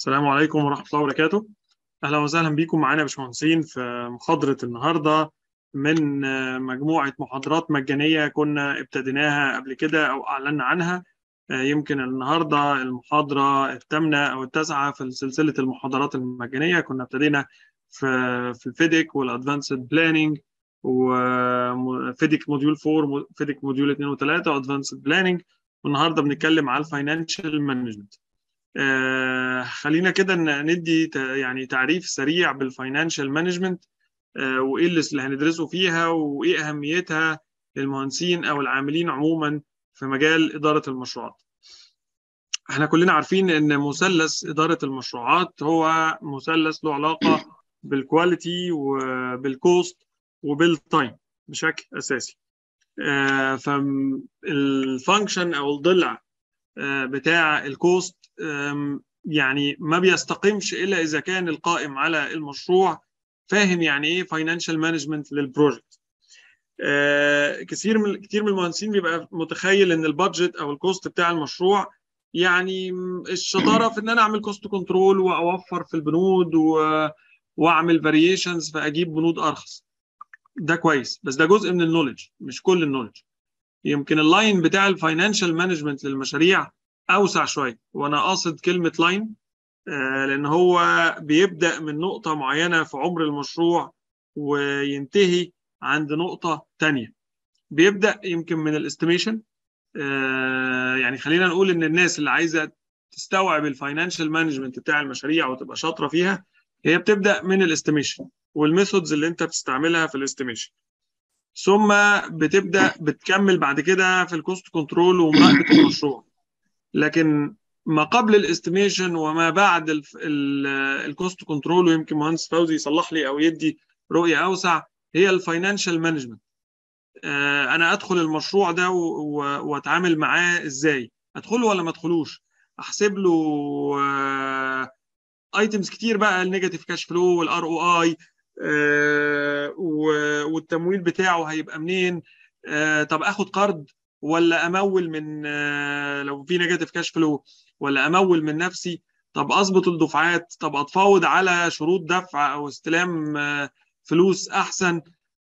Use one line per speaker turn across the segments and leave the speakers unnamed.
السلام عليكم ورحمة الله وبركاته أهلا وسهلا بكم معانا يا باشمهندسين في محاضرة النهاردة من مجموعة محاضرات مجانية كنا ابتديناها قبل كده أو أعلنا عنها يمكن النهاردة المحاضرة الثامنة أو التاسعة في سلسلة المحاضرات المجانية كنا ابتدينا في في الفيديك والادفانسد بلاننج وفيديك موديول 4 فيديك موديول 2 و3 وادفانسد بلاننج والنهارده بنتكلم على الفاينانشال مانجمنت آه خلينا كده ندي يعني تعريف سريع بالفاينانشال مانجمنت آه وايه اللي هندرسه فيها وايه اهميتها للمهندسين او العاملين عموما في مجال اداره المشروعات. احنا كلنا عارفين ان مثلث اداره المشروعات هو مثلث له علاقه بالكواليتي وبالكوست وبالتايم بشكل اساسي. آه فالفانكشن او الضلع بتاع الكوست يعني ما بيستقيمش الا اذا كان القائم على المشروع فاهم يعني ايه فاينانشال مانجمنت للبروجكت كثير من كثير من المهندسين بيبقى متخيل ان البادجت او الكوست بتاع المشروع يعني الشطاره في ان انا اعمل كوست كنترول واوفر في البنود و... واعمل فاريشنز فاجيب بنود ارخص ده كويس بس ده جزء من النولج مش كل النولج يمكن اللاين بتاع الفاينانشال مانجمنت للمشاريع اوسع شويه وانا قاصد كلمه لاين آه لان هو بيبدا من نقطه معينه في عمر المشروع وينتهي عند نقطه ثانيه بيبدا يمكن من الاستيميشن آه يعني خلينا نقول ان الناس اللي عايزه تستوعب الفاينانشال مانجمنت بتاع المشاريع وتبقى شاطره فيها هي بتبدا من الاستيميشن والميثودز اللي انت بتستعملها في الاستيميشن ثم بتبدا بتكمل بعد كده في الكوست كنترول ومراقبه المشروع لكن ما قبل الاستيميشن وما بعد الكوست كنترول ويمكن مهندس فوزي يصلح لي او يدي رؤيه اوسع هي الفاينانشال مانجمنت انا ادخل المشروع ده واتعامل معاه ازاي ادخله ولا ما ادخلوش احسب له ايتمز كتير بقى النيجاتيف كاش فلو والار او اي والتمويل بتاعه هيبقى منين طب اخد قرض ولا امول من لو في نيجاتيف كاش فلو ولا امول من نفسي طب اظبط الدفعات طب اتفاوض على شروط دفع او استلام فلوس احسن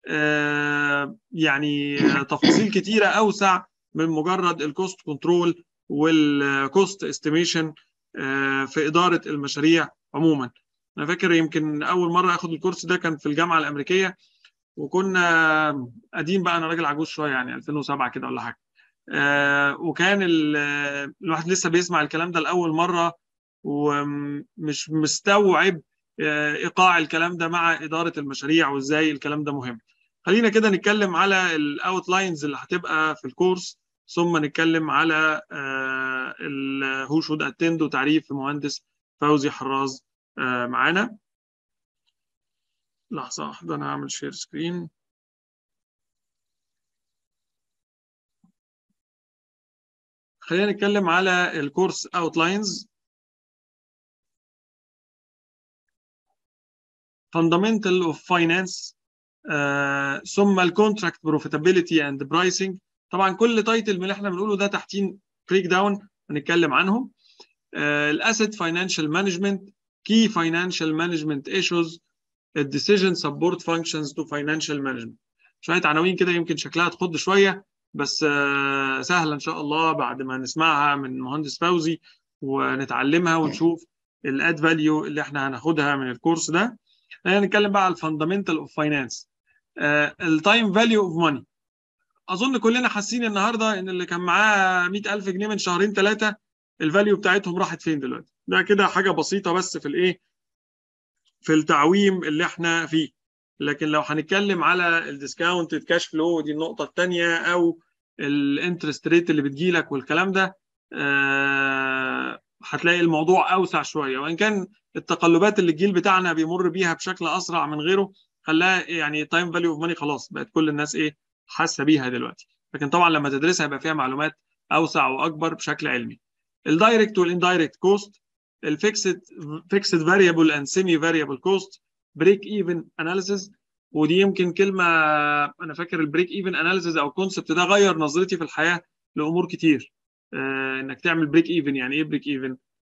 يعني تفاصيل كتيره اوسع من مجرد الكوست كنترول والكوست استيميشن في اداره المشاريع عموما انا فاكر يمكن اول مره اخد الكورس ده كان في الجامعه الامريكيه وكنا قديم بقى انا راجل عجوز شويه يعني 2007 كده ولا حاجه آه وكان الواحد لسه بيسمع الكلام ده لاول مره ومش مستوعب آه ايقاع الكلام ده مع اداره المشاريع وازاي الكلام ده مهم خلينا كده نتكلم على الاوتلاينز اللي هتبقى في الكورس ثم نتكلم على هو شود اتند وتعريف المهندس فوزي حراز آه معانا لحظة واحدة أنا هعمل شير سكرين خلينا نتكلم على الكورس اوتلاينز fundamental of finance آه، ثم الكونتراكت بروفيتابيلتي اند برايسنج طبعا كل تايتل من اللي احنا بنقوله ده تحتين بريك داون هنتكلم عنهم الاسيت فاينانشال مانجمنت key financial management issues decision support functions to financial management شويه عناوين كده يمكن شكلها تخض شويه بس آه سهله ان شاء الله بعد ما نسمعها من مهندس فوزي ونتعلمها ونشوف الاد فاليو اللي احنا هناخدها من الكورس ده خلينا نتكلم بقى على الفاندامنتال اوف فاينانس التايم فاليو اوف ماني اظن كلنا حاسين النهارده ان اللي كان معاه 100000 جنيه من شهرين ثلاثه الفاليو بتاعتهم راحت فين دلوقتي ده كده حاجه بسيطه بس في الايه في التعويم اللي احنا فيه لكن لو هنتكلم على الديسكاونتد كاش فلو دي النقطه الثانيه او الانترست ريت اللي بتجيلك والكلام ده آه هتلاقي الموضوع اوسع شويه وان كان التقلبات اللي الجيل بتاعنا بيمر بيها بشكل اسرع من غيره خلاها يعني تايم فاليو اوف ماني خلاص بقت كل الناس ايه حاسه بيها دلوقتي لكن طبعا لما تدرسها يبقى فيها معلومات اوسع واكبر بشكل علمي الدايركت والاندايركت كوست الفيكسد فيكسد فاريبل اند سيمي فاريبل كوست بريك ايفن اناليسيز ودي يمكن كلمه انا فاكر البريك ايفن اناليسيز او الكونسبت ده غير نظرتي في الحياه لامور كتير آه انك تعمل بريك ايفن يعني ايه بريك ايفن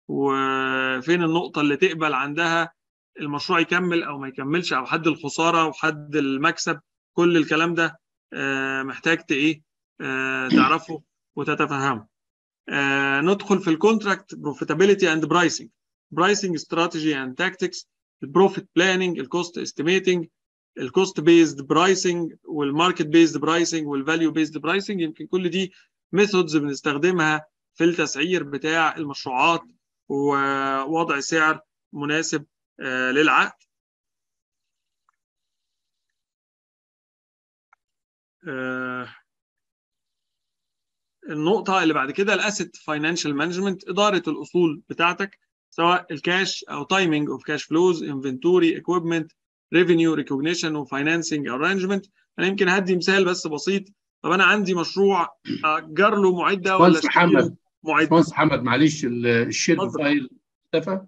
وفين النقطة اللي تقبل عندها المشروع يكمل أو ما يكملش أو حد الخسارة وحد المكسب كل الكلام ده محتاج إيه تعرفه وتتفهمه ندخل في الكونتراكت بروفيتابيلتي اند برايسنج برايسنج استراتيجي اند تاكتكس البروفيت بلاننج الكوست استيميتنج الكوست بيزد برايسنج والماركت بيزد برايسنج والفاليو بيزد برايسنج يمكن كل دي ميثودز بنستخدمها في التسعير بتاع المشروعات ووضع سعر مناسب للعقد النقطة اللي بعد كده الاسيت فاينانشال مانجمنت إدارة الأصول بتاعتك سواء الكاش أو تايمينج اوف كاش فلوز انفنتوري ايكويبمنت ريفينيو ريكوجنيشن وفاينانسنج ارانجمنت انا يمكن هدي مثال بس بسيط طب انا عندي مشروع اجر له معده ولا
محمد
معده
باشمهندس محمد معلش الشير فايل اختفى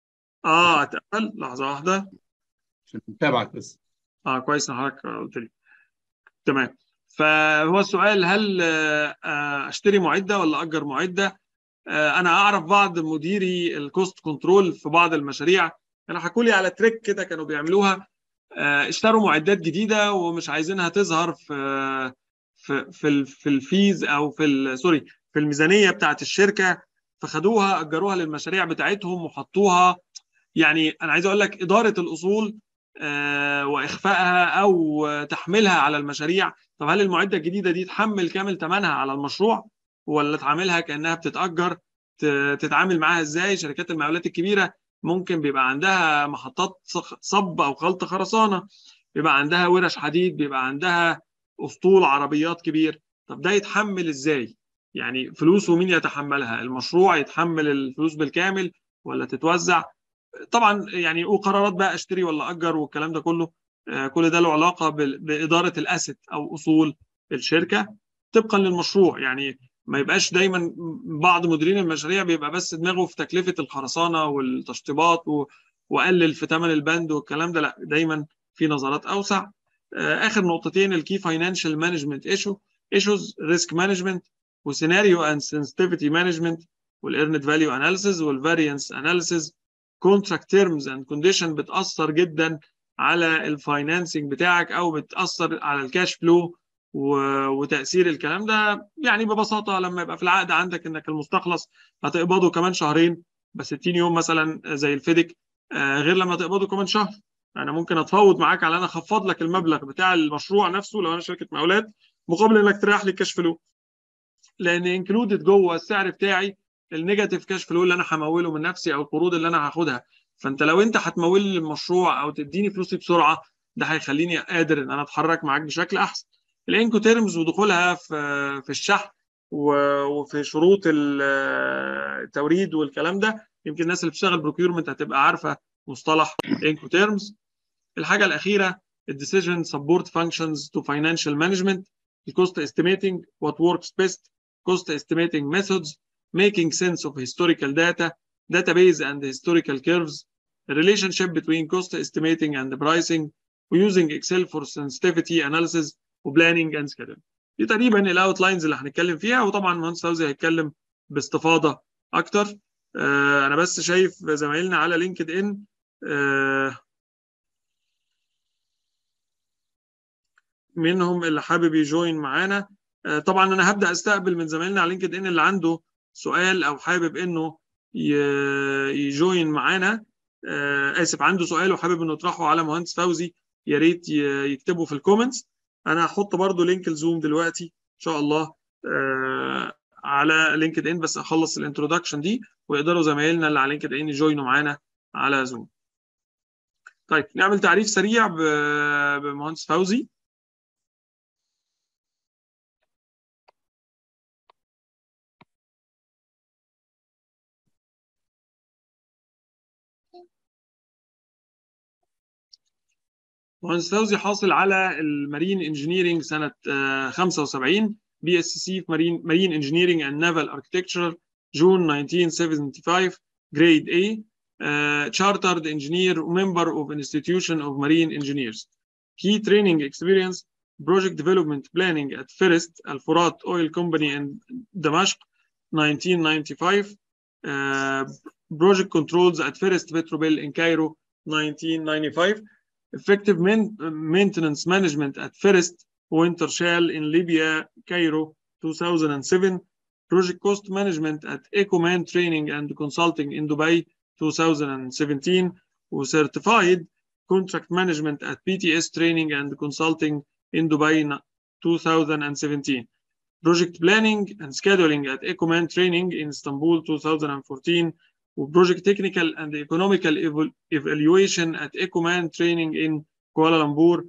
اه اتقفل لحظه واحده
عشان نتابعك بس
اه كويس ان حضرتك قلت لي تمام فهو السؤال هل اشتري معده ولا اجر معده انا اعرف بعض مديري الكوست كنترول في بعض المشاريع كانوا حكوا لي على تريك كده كانوا بيعملوها اشتروا معدات جديده ومش عايزينها تظهر في في في, في الفيز او في سوري في الميزانيه بتاعت الشركه فخدوها اجروها للمشاريع بتاعتهم وحطوها يعني انا عايز اقول لك اداره الاصول واخفائها او تحميلها على المشاريع طب هل المعده الجديده دي تحمل كامل ثمنها على المشروع ولا تعاملها كانها بتتاجر تتعامل معاها ازاي شركات المقاولات الكبيره ممكن بيبقى عندها محطات صب او خلط خرسانه بيبقى عندها ورش حديد بيبقى عندها اسطول عربيات كبير طب ده يتحمل ازاي يعني فلوسه مين يتحملها المشروع يتحمل الفلوس بالكامل ولا تتوزع طبعا يعني وقرارات بقى اشتري ولا اجر والكلام ده كله كل ده له علاقه باداره الاسيت او اصول الشركه طبقا للمشروع يعني ما يبقاش دايما بعض مديرين المشاريع بيبقى بس دماغه في تكلفه الخرسانه والتشطيبات وقلل في ثمن البند والكلام ده لا دايما في نظرات اوسع اخر نقطتين الكي فاينانشال مانجمنت ايشو ايشوز ريسك مانجمنت وسيناريو اند سنسيتيفيتي مانجمنت والارنت فاليو اناليسيز والفاريانس اناليسيز كونتراكت تيرمز اند كونديشن بتاثر جدا على الفاينانسنج بتاعك او بتاثر على الكاش فلو وتاثير الكلام ده يعني ببساطه لما يبقى في العقد عندك انك المستخلص هتقبضه كمان شهرين ب 60 يوم مثلا زي الفيدك غير لما تقبضه كمان شهر انا ممكن اتفاوض معاك على انا اخفض لك المبلغ بتاع المشروع نفسه لو انا شركه مقاولات مقابل انك تريح لي الكاش فلو لان انكلودد جوه السعر بتاعي النيجاتيف كاش فلو اللي انا هموله من نفسي او القروض اللي انا هاخدها فانت لو انت هتمول لي المشروع او تديني فلوسي بسرعه ده هيخليني قادر ان انا اتحرك معاك بشكل احسن الانكو تيرمز ودخولها في في الشحن وفي شروط التوريد والكلام ده يمكن الناس اللي بتشتغل بروكيورمنت هتبقى عارفه مصطلح انكو تيرمز الحاجه الاخيره الديسيجن سبورت فانكشنز تو فاينانشال مانجمنت الكوست استيميتنج وات وركس بيست cost estimating methods making sense of historical data database and historical curves the relationship between cost estimating and the pricing وusing Excel for sensitivity analysis وبلاننج اند سكيدول دي تقريبا الاوتلاينز اللي هنتكلم فيها وطبعا المهندس فوزي هيتكلم باستفاضه اكتر آه انا بس شايف زمايلنا على لينكد ان آه منهم اللي حابب يجوين معانا آه طبعا انا هبدا استقبل من زمايلنا على لينكد ان اللي عنده سؤال او حابب انه يجوين معانا آه اسف عنده سؤال وحابب انه يطرحه على مهندس فوزي يا ريت يكتبه في الكومنتس انا هحط برضو لينك الزوم دلوقتي ان شاء الله آه على لينكد ان بس اخلص الانترودكشن دي ويقدروا زمايلنا اللي على لينكد ان يجوينوا معانا على زوم طيب نعمل تعريف سريع بمهندس فوزي مهندس فوزي حاصل على المارين انجينيرنج سنه 75 بي اس سي في مارين مارين انجينيرنج اند نافال اركتكتشر جون 1975 جريد A uh, chartered engineer member of institution of marine engineers key training experience project development planning at First Al Furat Oil Company in Damascus 1995 uh, project controls at first Petrobel in Cairo 1995 effective main, maintenance management at first Winter Shell in Libya Cairo 2007 project cost management at Ecoman training and consulting in Dubai 2017 وcertified contract management at BTS training and consulting in Dubai 2017 project planning and scheduling at Ecoman training in Istanbul 2014 وproject technical and economical evaluation at Ecoman training in Kuala Lumpur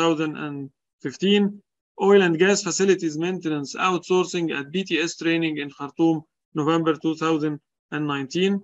2015 oil and gas facilities maintenance outsourcing at BTS training in Khartoum November 2019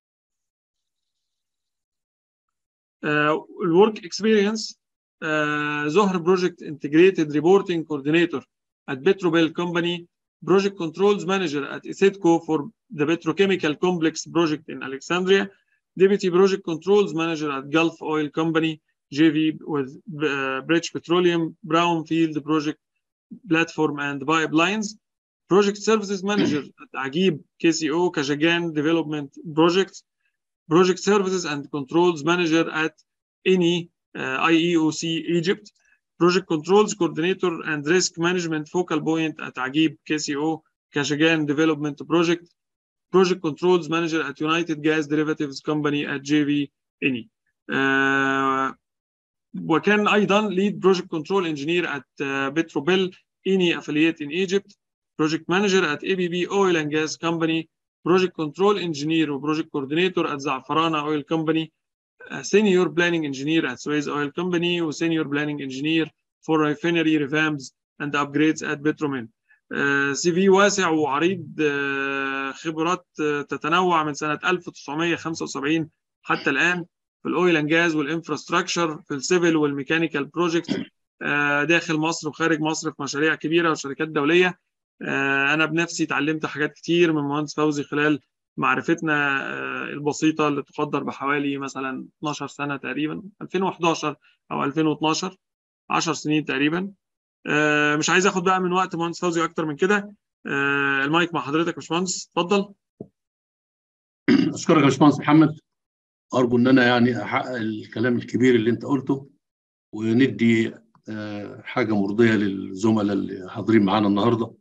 uh, work experience uh, Zohar project integrated reporting coordinator at Petrobel company project controls manager at ISETCO for the petrochemical complex project in Alexandria, deputy project controls manager at Gulf Oil Company, JV with uh, British Petroleum, Brownfield project platform and pipelines, project services manager at Agib KCO Kajagan Development Projects, project services and controls manager at any uh, IEOC Egypt, project controls coordinator and risk management focal point at Agib KCO Kashagan Development Project, project controls manager at United Gas Derivatives Company at JV ENI. Uh, وكان ايضا lead project control engineer at uh, Petrobel ENI affiliate in Egypt, project manager at ABB Oil and Gas Company, project control engineer و project coordinator at Za'farana Oil Company, senior planning engineer at Suez Oil Company و senior planning engineer for refinery revamps and upgrades at Petromin. سي في واسع وعريض خبرات تتنوع من سنة 1975 حتى الآن في الأويل أند جاز والإنفراستراكشر في السيفل والميكانيكال بروجكت داخل مصر وخارج مصر في مشاريع كبيرة وشركات دولية أنا بنفسي اتعلمت حاجات كتير من مهندس فوزي خلال معرفتنا البسيطة اللي تقدر بحوالي مثلا 12 سنة تقريبا 2011 أو 2012 10 سنين تقريبا مش عايز اخد بقى من وقت مهندس فوزي اكتر من كده المايك مع حضرتك يا باشمهندس اتفضل
اشكرك يا باشمهندس محمد ارجو ان انا يعني احقق الكلام الكبير اللي انت قلته وندي حاجه مرضيه للزملاء اللي حاضرين معانا النهارده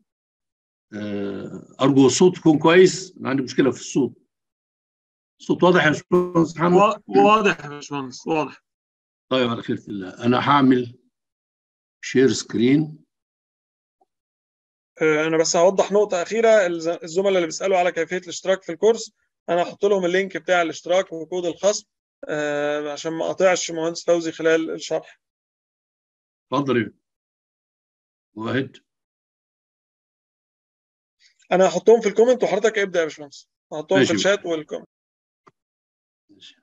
ارجو الصوت يكون كويس انا عندي مشكله في الصوت الصوت واضح يا باشمهندس محمد
واضح يا باشمهندس واضح
طيب على خير الله انا هعمل شير سكرين
انا بس هوضح نقطه اخيره الزملاء اللي بيسالوا على كيفيه الاشتراك في الكورس انا هحط لهم اللينك بتاع الاشتراك وكود الخصم عشان ما اقاطعش مهندس فوزي خلال الشرح
اتفضل واحد
انا هحطهم في الكومنت وحضرتك ابدا يا باشمهندس هحطهم في الشات والكومنت
ماشي.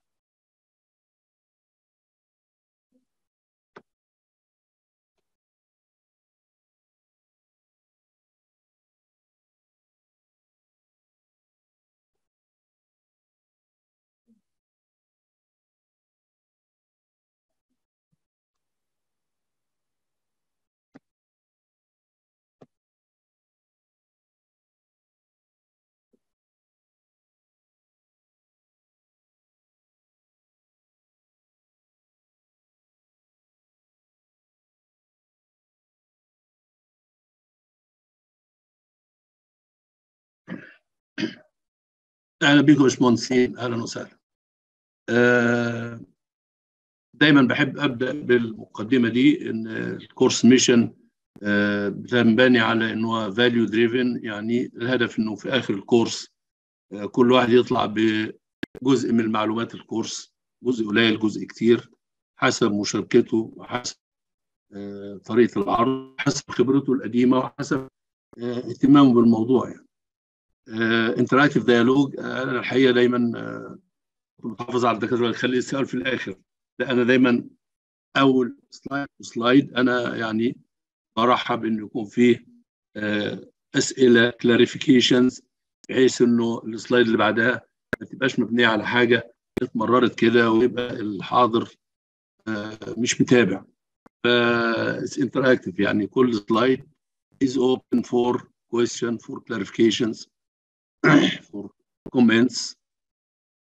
اهلا بكم يا باشمهندسين اهلا وسهلا آه دايما بحب ابدا بالمقدمه دي ان الكورس ميشن آه بتنبني على انه فاليو دريفن يعني الهدف انه في اخر الكورس آه كل واحد يطلع بجزء من معلومات الكورس جزء قليل جزء كتير حسب مشاركته وحسب طريقه العرض حسب خبرته القديمه وحسب اهتمامه بالموضوع يعني انتراكتيف ديالوج انا الحقيقه دايما بحافظ على الدكاتره اللي خلي السؤال في الاخر لا انا دايما اول سلايد سلايد انا يعني برحب انه يكون فيه اسئله كلاريفيكيشنز بحيث انه السلايد اللي بعدها ما تبقاش مبنيه على حاجه اتمررت كده ويبقى الحاضر مش متابع ف انتراكتيف يعني كل سلايد is open for question for clarifications for comments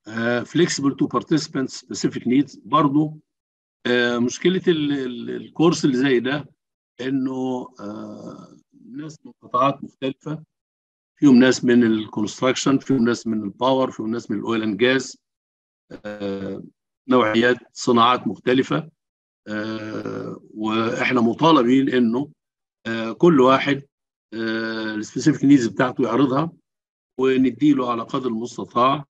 flexible to participants specific needs برضو مشكله الكورس اللي زي ده انه ناس من قطاعات مختلفه فيهم ناس من الكونستراكشن فيهم ناس من الباور فيهم ناس من الاويل اند جاز نوعيات صناعات مختلفه واحنا مطالبين انه كل واحد السبيسيفيك نيدز بتاعته يعرضها ونديله على قدر المستطاع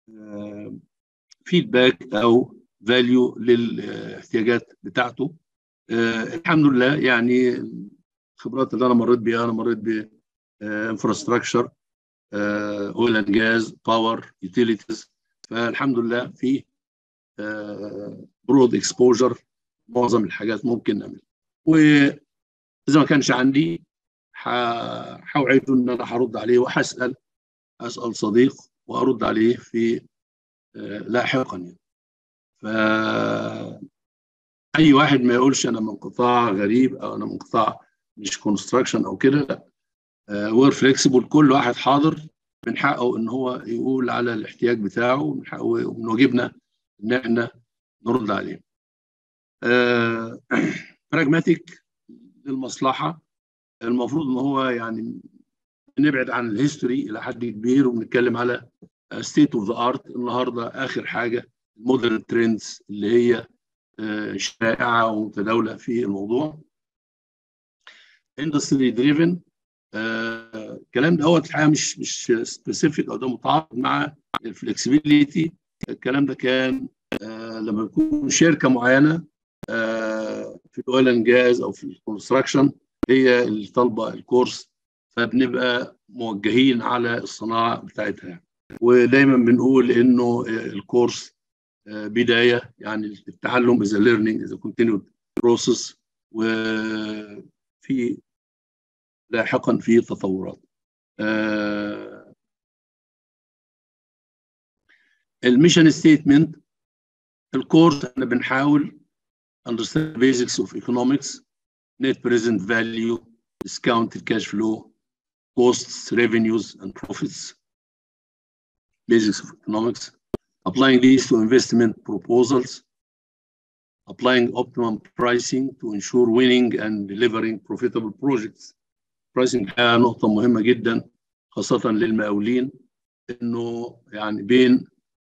فيدباك او فاليو للاحتياجات بتاعته الحمد لله يعني الخبرات اللي انا مريت بيها انا مريت ب انفراستراكشر اويل اند جاز باور يوتيليتيز فالحمد لله في برود اكسبوجر معظم الحاجات ممكن نعملها واذا ما كانش عندي هوعده ان انا هرد عليه وهسال اسال صديق وارد عليه في لاحقا يعني ف اي واحد ما يقولش انا من قطاع غريب او انا من قطاع مش كونستراكشن او كده لا وير فليكسيبل كل واحد حاضر من حقه ان هو يقول على الاحتياج بتاعه ومن حقه ومن واجبنا ان احنا نرد عليه. براجماتيك للمصلحه المفروض ان هو يعني نبعد عن الهيستوري الى حد كبير وبنتكلم على ستيت اوف ذا ارت النهارده اخر حاجه المودرن ترندز اللي هي شائعه ومتداوله في الموضوع. اندستري دريفن الكلام دوت الحقيقه مش مش سبيسيفيك او ده متعاقد مع الفلكسبيليتي الكلام ده كان آه لما يكون شركه معينه آه في الاويل اند جاز او في الكونستراكشن هي اللي طالبه الكورس فبنبقى موجهين على الصناعه بتاعتها ودايما بنقول انه الكورس آه بدايه يعني التعلم از ليرنينج از كونتينيود بروسيس وفي لاحقا في تطورات آه الميشن ستيتمنت الكورس احنا بنحاول understand the basics of economics net present value discounted cash flow costs revenues and profits basics of economics applying these to investment proposals applying optimum pricing to ensure winning and delivering profitable projects برايسنج نقطة مهمة جدا خاصة للمقاولين انه يعني بين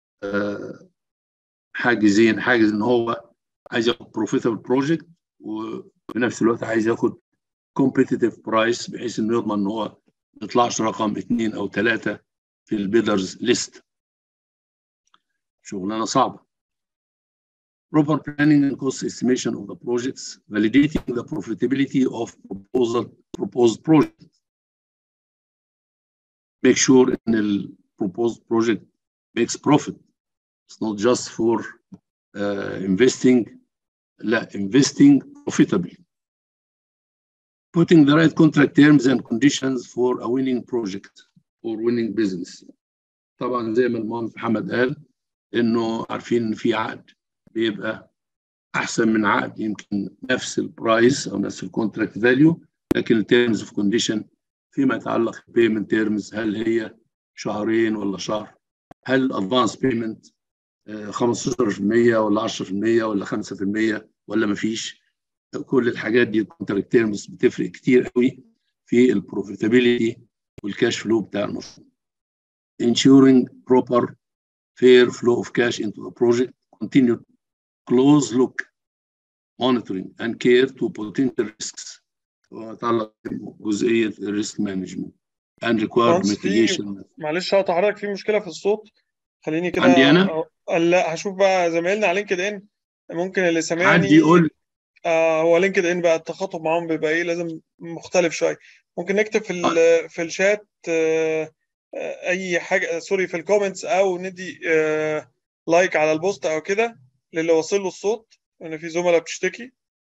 حاجزين حاجز ان هو عايز ياخد بروفيتبل بروجكت وفي نفس الوقت عايز ياخد كومبيتيتيف برايس بحيث انه يضمن ان هو ما يطلعش رقم اثنين او ثلاثة في البيدرز ليست شغلانة صعبة proper planning and cost estimation of the projects, validating the profitability of proposal, proposed projects. Make sure in the proposed project makes profit. It's not just for uh, investing, لا, investing profitably. Putting the right contract terms and conditions for a winning project or winning business. طبعا زي ما المهندس محمد قال انه عارفين ان في عقد بيبقى احسن من عقد يمكن نفس البرايس او نفس الكونتراكت فاليو لكن التيرمز اوف كونديشن فيما يتعلق بيمنت تيرمز هل هي شهرين ولا شهر هل الادفانس بيمنت 15% ولا 10% ولا 5% ولا ما فيش كل الحاجات دي الكونتراكت تيرمز بتفرق كتير قوي في البروفيتابيلتي والكاش فلو بتاع المشروع ensuring proper fair flow of cash into the project continued close look monitoring and care to potential risks وتعلق بجزئيه الريسك مانجمنت and required mitigation
معلش هقطع حضرتك في مشكله في الصوت خليني كده
عندي انا
لا هشوف بقى زمايلنا على لينكد ان ممكن اللي سامعني
حد يقول
آه هو لينكد ان بقى التخاطب معاهم بيبقى ايه لازم مختلف شويه ممكن نكتب في ال في الشات آه اي حاجه سوري في الكومنتس او ندي آه لايك على البوست او كده للي واصل له الصوت ان في زملاء بتشتكي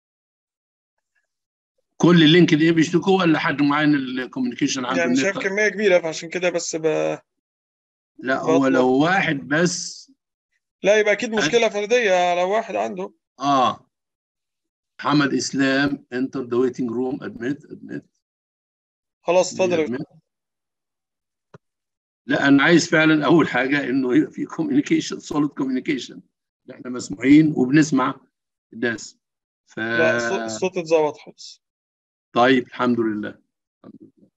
كل اللينكد ان بيشتكوا ولا حد معين الكوميونيكيشن عنده
يعني شايف كميه كبيره فعشان كده بس ب...
لا هو لو واحد بس
لا يبقى اكيد مشكله فرديه لو واحد عنده
اه محمد اسلام انتر ذا ويتنج روم ادميت ادميت
خلاص اتفضل
لا انا عايز فعلا اول حاجه انه يبقى في كوميونيكيشن سوليد كوميونيكيشن احنا مسموعين وبنسمع الناس ف
لا الصوت اتظبط خالص
طيب الحمد لله الحمد لله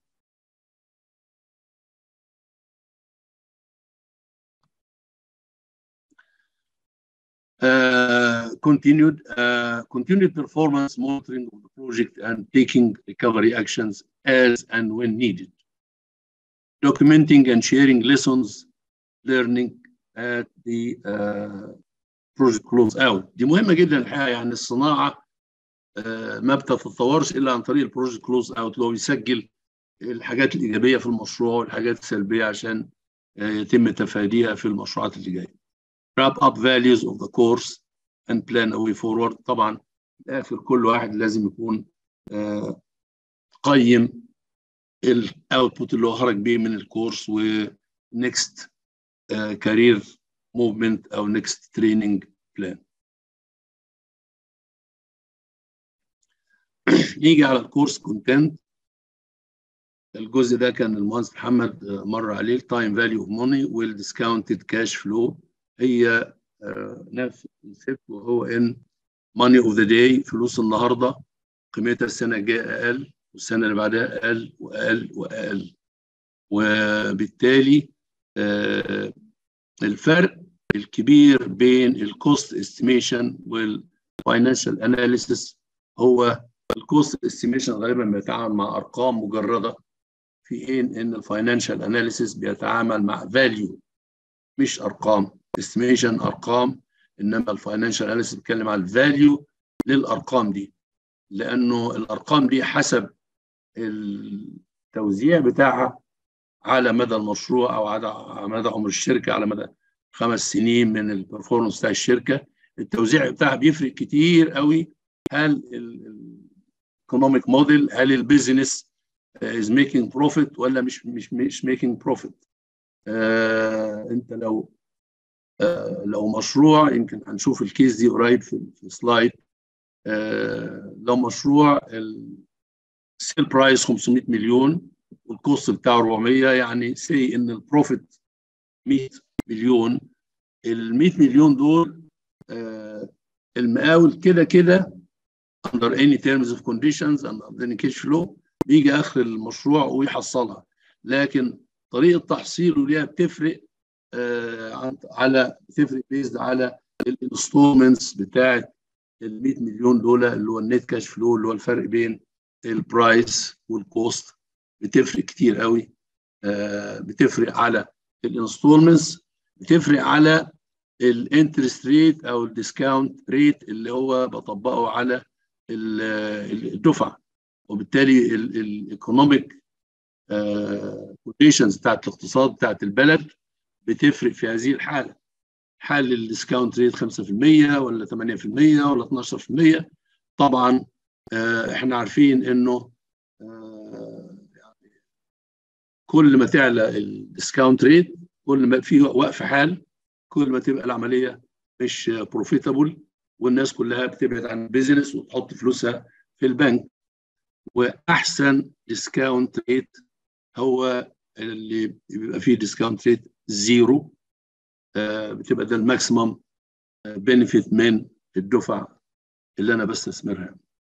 Uh, continued uh, continued performance monitoring of the project and taking recovery actions as and when needed. Documenting and sharing lessons learning at the uh, project close out. دي مهمة جدا الحقيقة يعني الصناعة ما بتتطورش إلا عن طريق البروجكت كلوز اوت اللي هو بيسجل الحاجات الإيجابية في المشروع والحاجات السلبية عشان يتم تفاديها في المشروعات اللي جاية. wrap up values of the course and plan a way forward طبعا في الاخر كل واحد لازم يكون آه قيم الاوتبوت اللي هو خرج بيه من الكورس و next uh, career movement او next training plan نيجي على الكورس كونتنت الجزء ده كان المهندس محمد مر عليه التايم فاليو اوف ماني والديسكاونتد كاش فلو هي نفس الكونسيبت وهو ان ماني اوف ذا داي فلوس النهارده قيمتها السنه الجايه اقل والسنه اللي بعدها اقل واقل واقل وبالتالي الفرق الكبير بين الكوست استيميشن والفاينانشال اناليسيس هو الكوست استيميشن غالبا بيتعامل مع ارقام مجرده في حين ان الفاينانشال اناليسيس بيتعامل مع فاليو مش ارقام استيميشن ارقام انما الفاينانشال اناليسيس بيتكلم على الفاليو للارقام دي لانه الارقام دي حسب التوزيع بتاعها على مدى المشروع او على مدى عمر الشركه على مدى خمس سنين من البرفورمانس بتاع الشركه التوزيع بتاعها بيفرق كتير قوي هل الايكونوميك موديل هل البيزنس از ميكينج بروفيت ولا مش مش مش ميكينج بروفيت آه انت لو آه لو مشروع يمكن هنشوف الكيس دي قريب في, في السلايد آه لو مشروع السيل برايس 500 مليون والكوست بتاعه 400 يعني سي ان البروفيت 100 مليون ال 100 مليون دول آه المقاول كده كده under any terms of conditions and under any cash flow بيجي اخر المشروع ويحصلها لكن طريقه تحصيله ليها بتفرق آه على بتفرق بيزد على الانستولمنتس بتاعت ال 100 مليون دول اللي هو النت كاش فلو اللي هو الفرق بين البرايس والكوست بتفرق كتير قوي آه بتفرق على الانستولمنتس بتفرق على الانترست ريت او الديسكاونت ريت اللي هو بطبقه على الدفعه وبالتالي الايكونوميك كونديشنز بتاعت الاقتصاد بتاعت البلد بتفرق في هذه الحاله حال الديسكاونت ريت 5% ولا 8% ولا 12% طبعا آه احنا عارفين انه آه يعني كل ما تعلى الديسكاونت ريت كل ما في وقف حال كل ما تبقى العمليه مش بروفيتابل والناس كلها بتبعد عن البيزنس وتحط فلوسها في البنك واحسن ديسكاونت ريت هو اللي بيبقى فيه ديسكاونت ريت زيرو آه بتبقى ده الماكسيمم بنفيت من الدفع اللي انا بستثمرها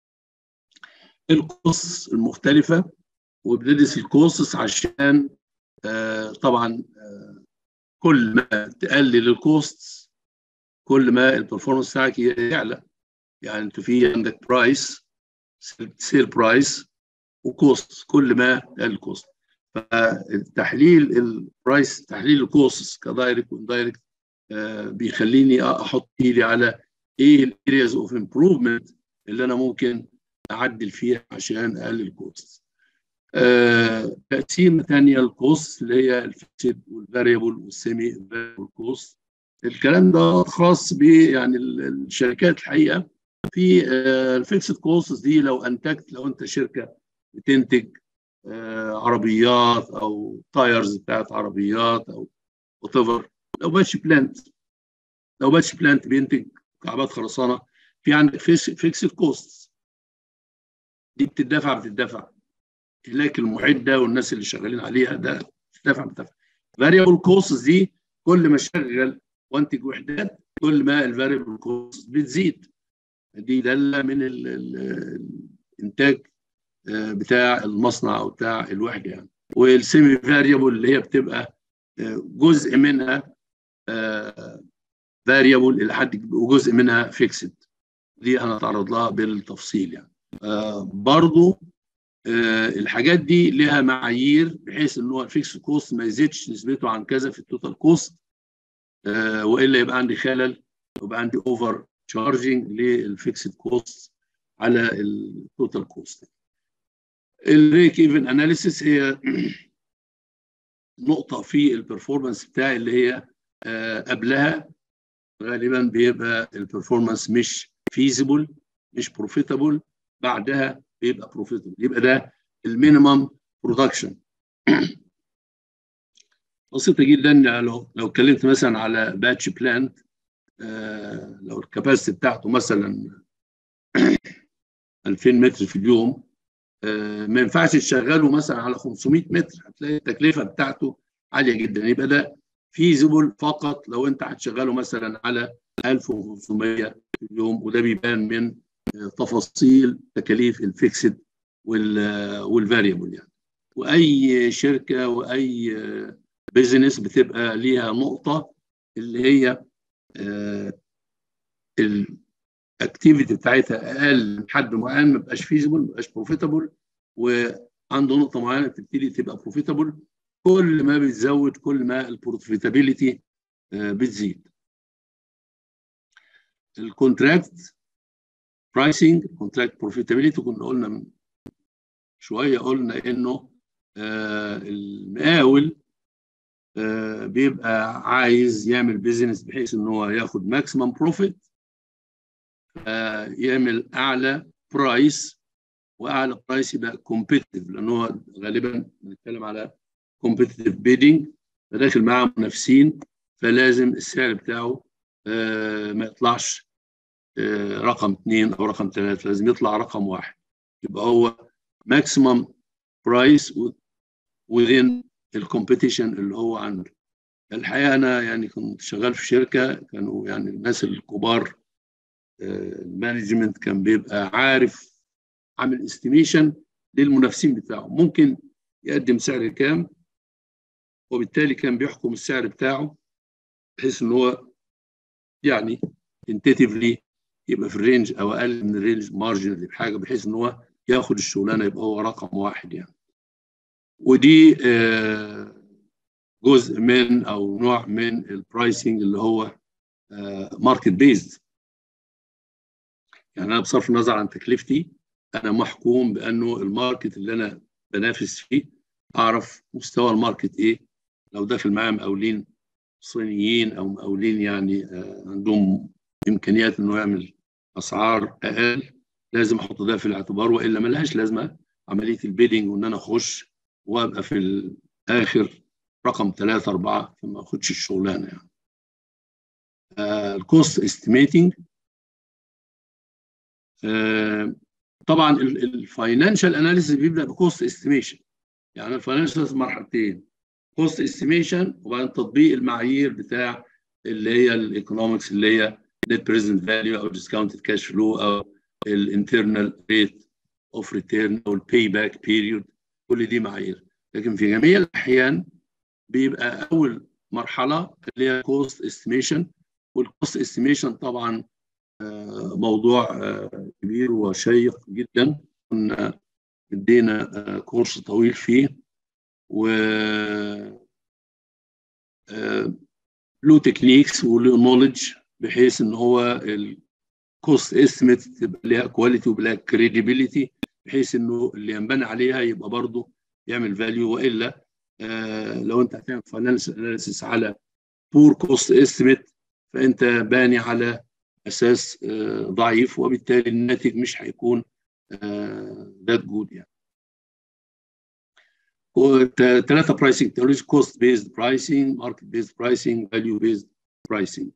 القصص المختلفه وبندرس الكورسز عشان آه طبعا آه كل ما تقلل الكوست كل ما البرفورمانس بتاعك يعلى يعني انت في عندك برايس سيل برايس وكوست كل ما قل الكوست فتحليل البرايس تحليل الكوست كدايركت واندايركت آه بيخليني احط ايدي على ايه الارياز اوف امبروفمنت اللي انا ممكن اعدل فيها عشان اقلل الكوست آه، تقسيمه ثانيه الكوست اللي هي الفيكسد والفاريبل والسيمي فاريبل كوست الكلام ده خاص ب يعني الشركات الحقيقه في آه الفيكسد كوست دي لو انتجت لو انت شركه بتنتج آه عربيات او تايرز بتاعت عربيات او وات لو ماشي بلانت لو ماشي بلانت بينتج كعبات خرسانه في عندك فيكسد كوست دي بتدفع بتدفع هلاك المعده والناس اللي شغالين عليها ده بتدفع بتدفع فاريبل كوست دي كل ما اشغل وانتج وحدات كل ما الفاريبل كوست بتزيد دي داله من ال ال الانتاج بتاع المصنع او بتاع الوحده يعني والسيمي فاريبل اللي هي بتبقى جزء منها فاريبل الى حد وجزء منها فيكسد دي هنتعرض لها بالتفصيل يعني برضو الحاجات دي لها معايير بحيث ان هو الفيكس كوست ما يزيدش نسبته عن كذا في التوتال كوست والا يبقى عندي خلل يبقى عندي اوفر تشارجنج للفيكسد كوست على التوتال كوست الريك ايفن اناليسيس هي نقطه في البرفورمانس بتاعي اللي هي قبلها غالبا بيبقى البرفورمانس مش فيزيبل مش بروفيتابل بعدها بيبقى بروفيتابل يبقى ده المينيمم برودكشن بسيطه جدا لو لو اتكلمت مثلا على باتش بلانت آه لو الكباسيتي بتاعته مثلا 2000 متر في اليوم آه ما ينفعش تشغله مثلا على 500 متر هتلاقي التكلفه بتاعته عاليه جدا يبقى ده فيزيبل فقط لو انت هتشغله مثلا على 1500 في اليوم وده بيبان من تفاصيل تكاليف الفيكسد والفاريبل يعني واي شركه واي بيزنس بتبقى ليها نقطه اللي هي الاكتيفيتي بتاعتها اقل من حد معين ما بقاش فيزيبل ما بقاش بروفيتابل وعنده نقطه معينه تبتدي تبقى بروفيتابل كل ما بتزود كل ما البروفيتابيلتي بتزيد الكونتراكت برايسنج كونتراكت بروفيتابيلتي كنا قلنا من شويه قلنا انه آه المقاول آه بيبقى عايز يعمل بيزنس بحيث ان هو ياخد ماكسيمم بروفيت آه يعمل اعلى برايس واعلى برايس يبقى كومبيتيتيف لان هو غالبا بنتكلم على كومبيتيتيف بيدنج فداخل معاه منافسين فلازم السعر بتاعه ما يطلعش رقم اثنين او رقم ثلاثه لازم يطلع رقم واحد يبقى هو ماكسيمم برايس within الكومبيتيشن اللي هو عنده الحقيقه انا يعني كنت شغال في شركه كانوا يعني الناس الكبار المانجمنت كان بيبقى عارف عامل استيميشن للمنافسين بتاعه ممكن يقدم سعر كام وبالتالي كان بيحكم السعر بتاعه بحيث ان هو يعني تنتيتيفلي يبقى في الرينج او اقل من الرينج مارجنالي بحاجه بحيث ان هو ياخد الشغلانه يبقى هو رقم واحد يعني ودي جزء من او نوع من البرايسنج اللي هو ماركت بيزد يعني انا بصرف النظر عن تكلفتي انا محكوم بانه الماركت اللي انا بنافس فيه اعرف مستوى الماركت ايه لو داخل معايا مقاولين صينيين او مقاولين يعني عندهم امكانيات انه يعمل اسعار اقل لازم احط ده في الاعتبار والا ملهاش لازمه عمليه البيدنج وان انا اخش وابقى في الاخر رقم ثلاثة أربعة فما أخدش الشغلانة يعني. الكوست استيميتنج طبعا الفاينانشال اناليسيس بيبدا بكوست استيميشن يعني الفاينانشال مرحلتين كوست استيميشن وبعدين تطبيق المعايير بتاع اللي هي الايكونومكس اللي هي نت بريزنت فاليو او ديسكاونتد كاش فلو او الانترنال ريت اوف ريتيرن او الباي باك بيريود كل دي معايير لكن في جميع الاحيان بيبقى اول مرحله اللي هي كوست استيميشن والكوست استيميشن طبعا موضوع كبير وشيق جدا كنا ادينا كورس طويل فيه و له تكنيكس وله نولج بحيث ان هو الكوست استيميت تبقى ليها كواليتي وبلها كريديبيليتي بحيث انه اللي ينبني عليها يبقى برضه يعمل فاليو والا آه لو انت هتعمل فاينانس اناليسيس على بور كوست استيميت فانت باني على اساس آه ضعيف وبالتالي الناتج مش هيكون ذات جود يعني ثلاثة برايسنج تكنولوجي كوست بيزد برايسنج ماركت بيزد برايسنج فاليو بيزد برايسنج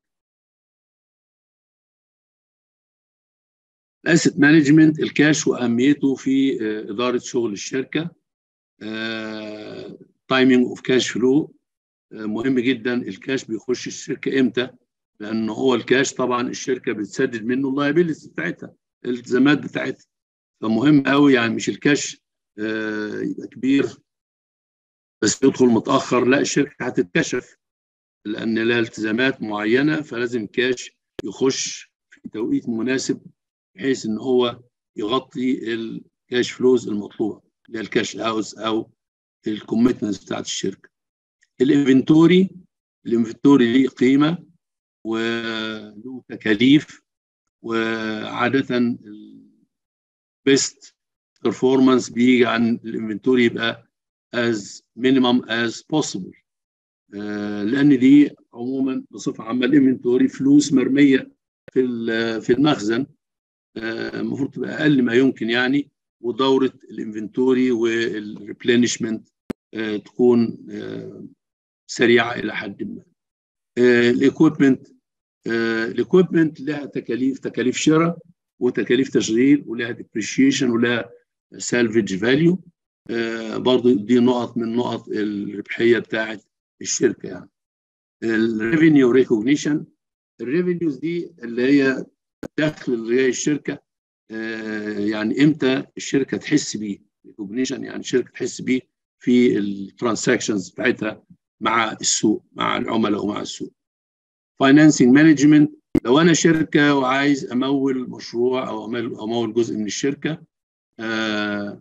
الاسيت مانجمنت الكاش واهميته في اداره شغل الشركه تايمينج اوف كاش فلو مهم جدا الكاش بيخش الشركه امتى لان هو الكاش طبعا الشركه بتسدد منه اللايبيلتيز بتاعتها الالتزامات بتاعتها فمهم قوي يعني مش الكاش يبقى كبير بس يدخل متاخر لا الشركه هتتكشف لان لها التزامات معينه فلازم كاش يخش في توقيت مناسب بحيث ان هو يغطي الكاش فلوز المطلوبه اللي هي الكاش اوز او الكوميتمنتس بتاعت الشركه الانفنتوري الانفنتوري ليه قيمه وله تكاليف وعاده البيست performance بيجي عن الانفنتوري يبقى as minimum as possible آه لان دي عموما بصفه عامه الانفنتوري فلوس مرميه في في المخزن المفروض آه تبقى اقل ما يمكن يعني ودوره الانفنتوري والريبلينشمنت آه تكون سريعه الى حد ما الايكويبمنت الايكويبمنت لها تكاليف تكاليف شراء وتكاليف تشغيل ولها ديبريشيشن ولها سالفج فاليو برضه دي نقط من نقط الربحيه بتاعه الشركه يعني الريفينيو ريكوجنيشن الريفينيوز دي اللي هي دخل اللي هي الشركه يعني امتى الشركه تحس بيه ريكوجنيشن يعني الشركه تحس بيه في الترانزاكشنز بتاعتها مع السوق مع العملاء ومع السوق فاينانسنج مانجمنت لو انا شركه وعايز امول مشروع او امول جزء من الشركه آه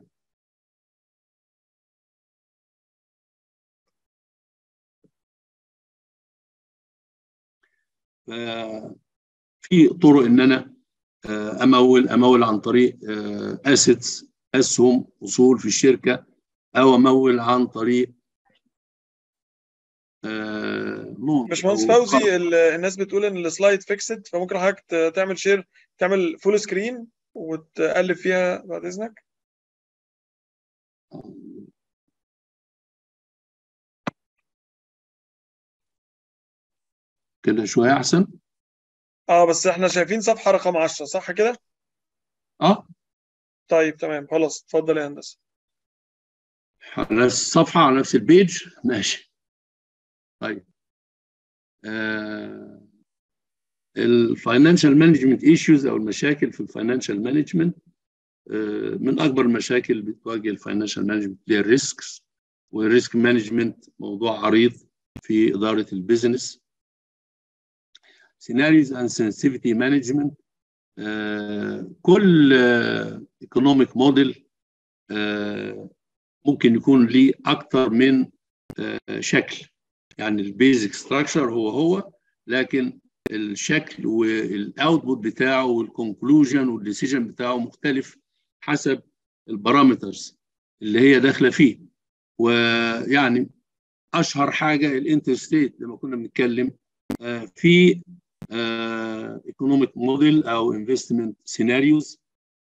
في طرق ان انا امول امول عن طريق اسيتس اسهم اصول في الشركه او امول عن طريق
باشمهندس فوزي الناس بتقول ان السلايد فيكسد فممكن حضرتك تعمل شير تعمل فول سكرين وتقلب فيها بعد اذنك
كده شويه احسن
اه بس احنا شايفين صفحه رقم 10 صح كده
اه
طيب تمام خلاص اتفضل يا هندسه
على نفس الصفحه على نفس البيج ماشي طيب آه الفاينانشال مانجمنت ايشوز او المشاكل في الفاينانشال مانجمنت آه من اكبر المشاكل اللي بتواجه الفاينانشال مانجمنت هي الريسكس والريسك مانجمنت موضوع عريض في اداره البيزنس سيناريوز اند سنسيفيتي مانجمنت كل ايكونوميك uh, موديل uh, ممكن يكون ليه اكثر من uh, شكل يعني البيزك ستراكشر هو هو لكن الشكل والاوتبوت بتاعه والكونكلوجن والديسيجن بتاعه مختلف حسب البارامترز اللي هي داخله فيه ويعني اشهر حاجه الانترستيت لما كنا بنتكلم في ايكونوميك موديل او انفستمنت سيناريوز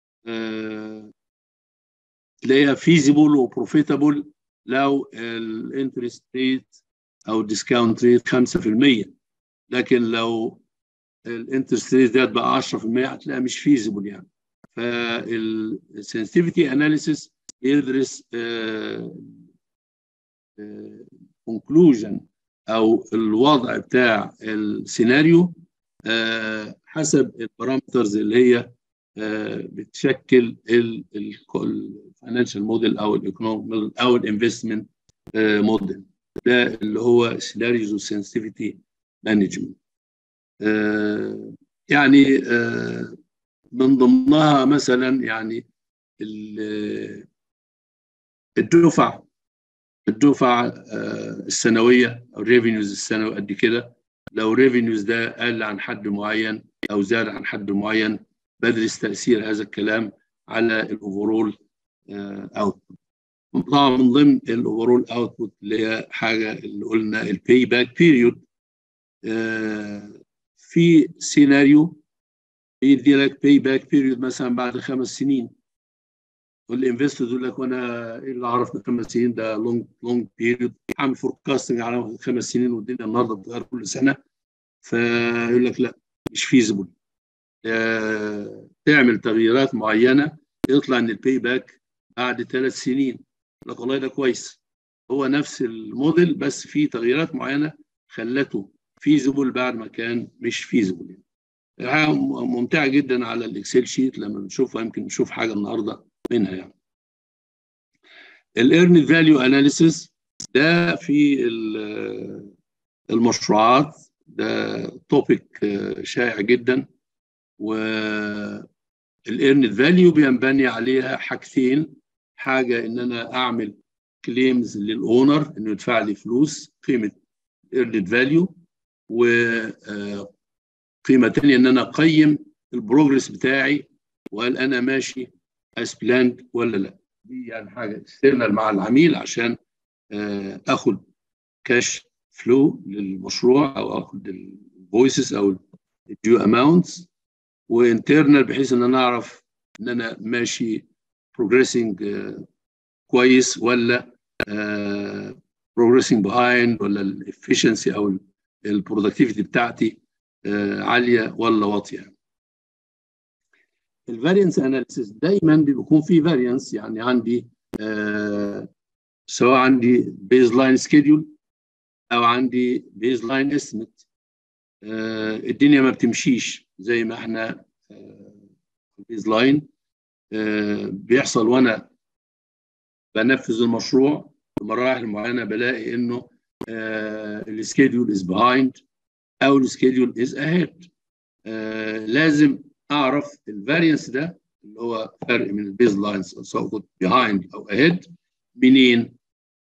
تلاقيها فيزيبل وبروفيتابل لو الانترست ريت او الديسكاونت ريت 5% لكن لو الانترست ريت زاد بقى 10% هتلاقيها مش فيزيبل يعني فالسنسيتيفيتي اناليسيس يدرس كونكلوجن او الوضع بتاع السيناريو حسب البارامترز اللي هي بتشكل الفاينانشال موديل او الايكونوميك او الانفستمنت موديل ده اللي هو سيناريوز وسنسيتيفيتي مانجمنت يعني من ضمنها مثلا يعني الدفع الدفع السنويه او الريفينيوز السنوي قد كده لو الريفينيوز ده قل عن حد معين او زاد عن حد معين بدرس تاثير هذا الكلام على الاوفرول اوتبوت طبعا من ضمن الاوفرول اوتبوت اللي هي حاجه اللي قلنا الباي باك بيريود في سيناريو يدي لك باي باك بيريود مثلا بعد خمس سنين والانفستور يقول لك وانا ايه اللي عرفنا خمس سنين ده لونج لونج بيريود عامل فوركاستنج على خمس سنين والدنيا النهارده بتتغير كل سنه فيقول لك لا مش فيزبل آه تعمل تغييرات معينه يطلع ان الباي باك بعد ثلاث سنين يقول لك والله ده كويس هو نفس الموديل بس في تغييرات معينه خلته فيزبل بعد ما كان مش فيزبل يعني ممتعه جدا على الاكسل شيت لما بنشوفها يمكن نشوف حاجه النهارده منها يعني الايرن فاليو اناليسيس ده في المشروعات ده توبيك شائع جدا والايرن فاليو بينبني عليها حاجتين حاجه ان انا اعمل كليمز للاونر انه يدفع لي فلوس قيمه ايرن فاليو وقيمه ثانيه ان انا اقيم البروجرس بتاعي وهل انا ماشي از بلاند ولا لا دي يعني حاجه اكسترنال مع العميل عشان اخد كاش فلو للمشروع او اخد الفويسز او الديو اماونتس وانترنال بحيث ان انا اعرف ان انا ماشي بروجريسنج كويس ولا بروجريسنج بيهايند ولا الافشنسي او البرودكتيفيتي بتاعتي عاليه ولا واطيه الفارينس اناليسيس دايما بيكون في فارينس يعني عندي آه سواء عندي بيز لاين سكيدول او عندي بيز لاين استيميت آه الدنيا ما بتمشيش زي ما احنا بيز آه لاين آه بيحصل وانا بنفذ المشروع في مراحل معينه بلاقي انه آه السكيدول از بيهايند او السكيدول از اهيد لازم اعرف الفارينس ده اللي هو فرق من البيز لاينز سواء كنت بيهايند او اهيد منين؟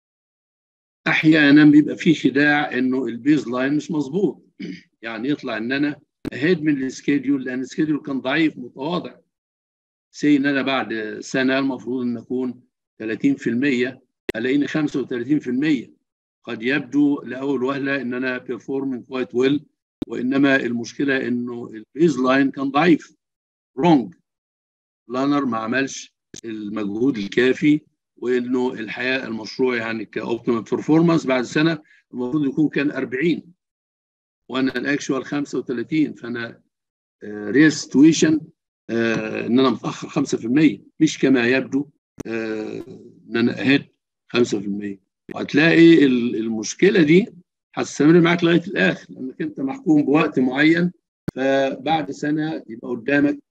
احيانا بيبقى في خداع انه البيز لاين مش مظبوط يعني يطلع ان انا اهيد من السكيدول لان السكيدول كان ضعيف متواضع سي ان انا بعد سنه المفروض ان اكون 30% الاقيني 35% قد يبدو لاول وهله ان انا بيرفورمينج كويت ويل وانما المشكله انه البيز لاين كان ضعيف رونج بلانر ما عملش المجهود الكافي وانه الحياه المشروع يعني كاوبتيمال بيرفورمانس بعد سنه المفروض يكون كان 40 وانا الاكشوال 35 فانا ريال سيتويشن ان انا متاخر 5% مش كما يبدو ان انا اهيد 5% وهتلاقي المشكله دي هتستمر معاك لغايه الاخر لانك انت محكوم بوقت معين فبعد سنه يبقى قدامك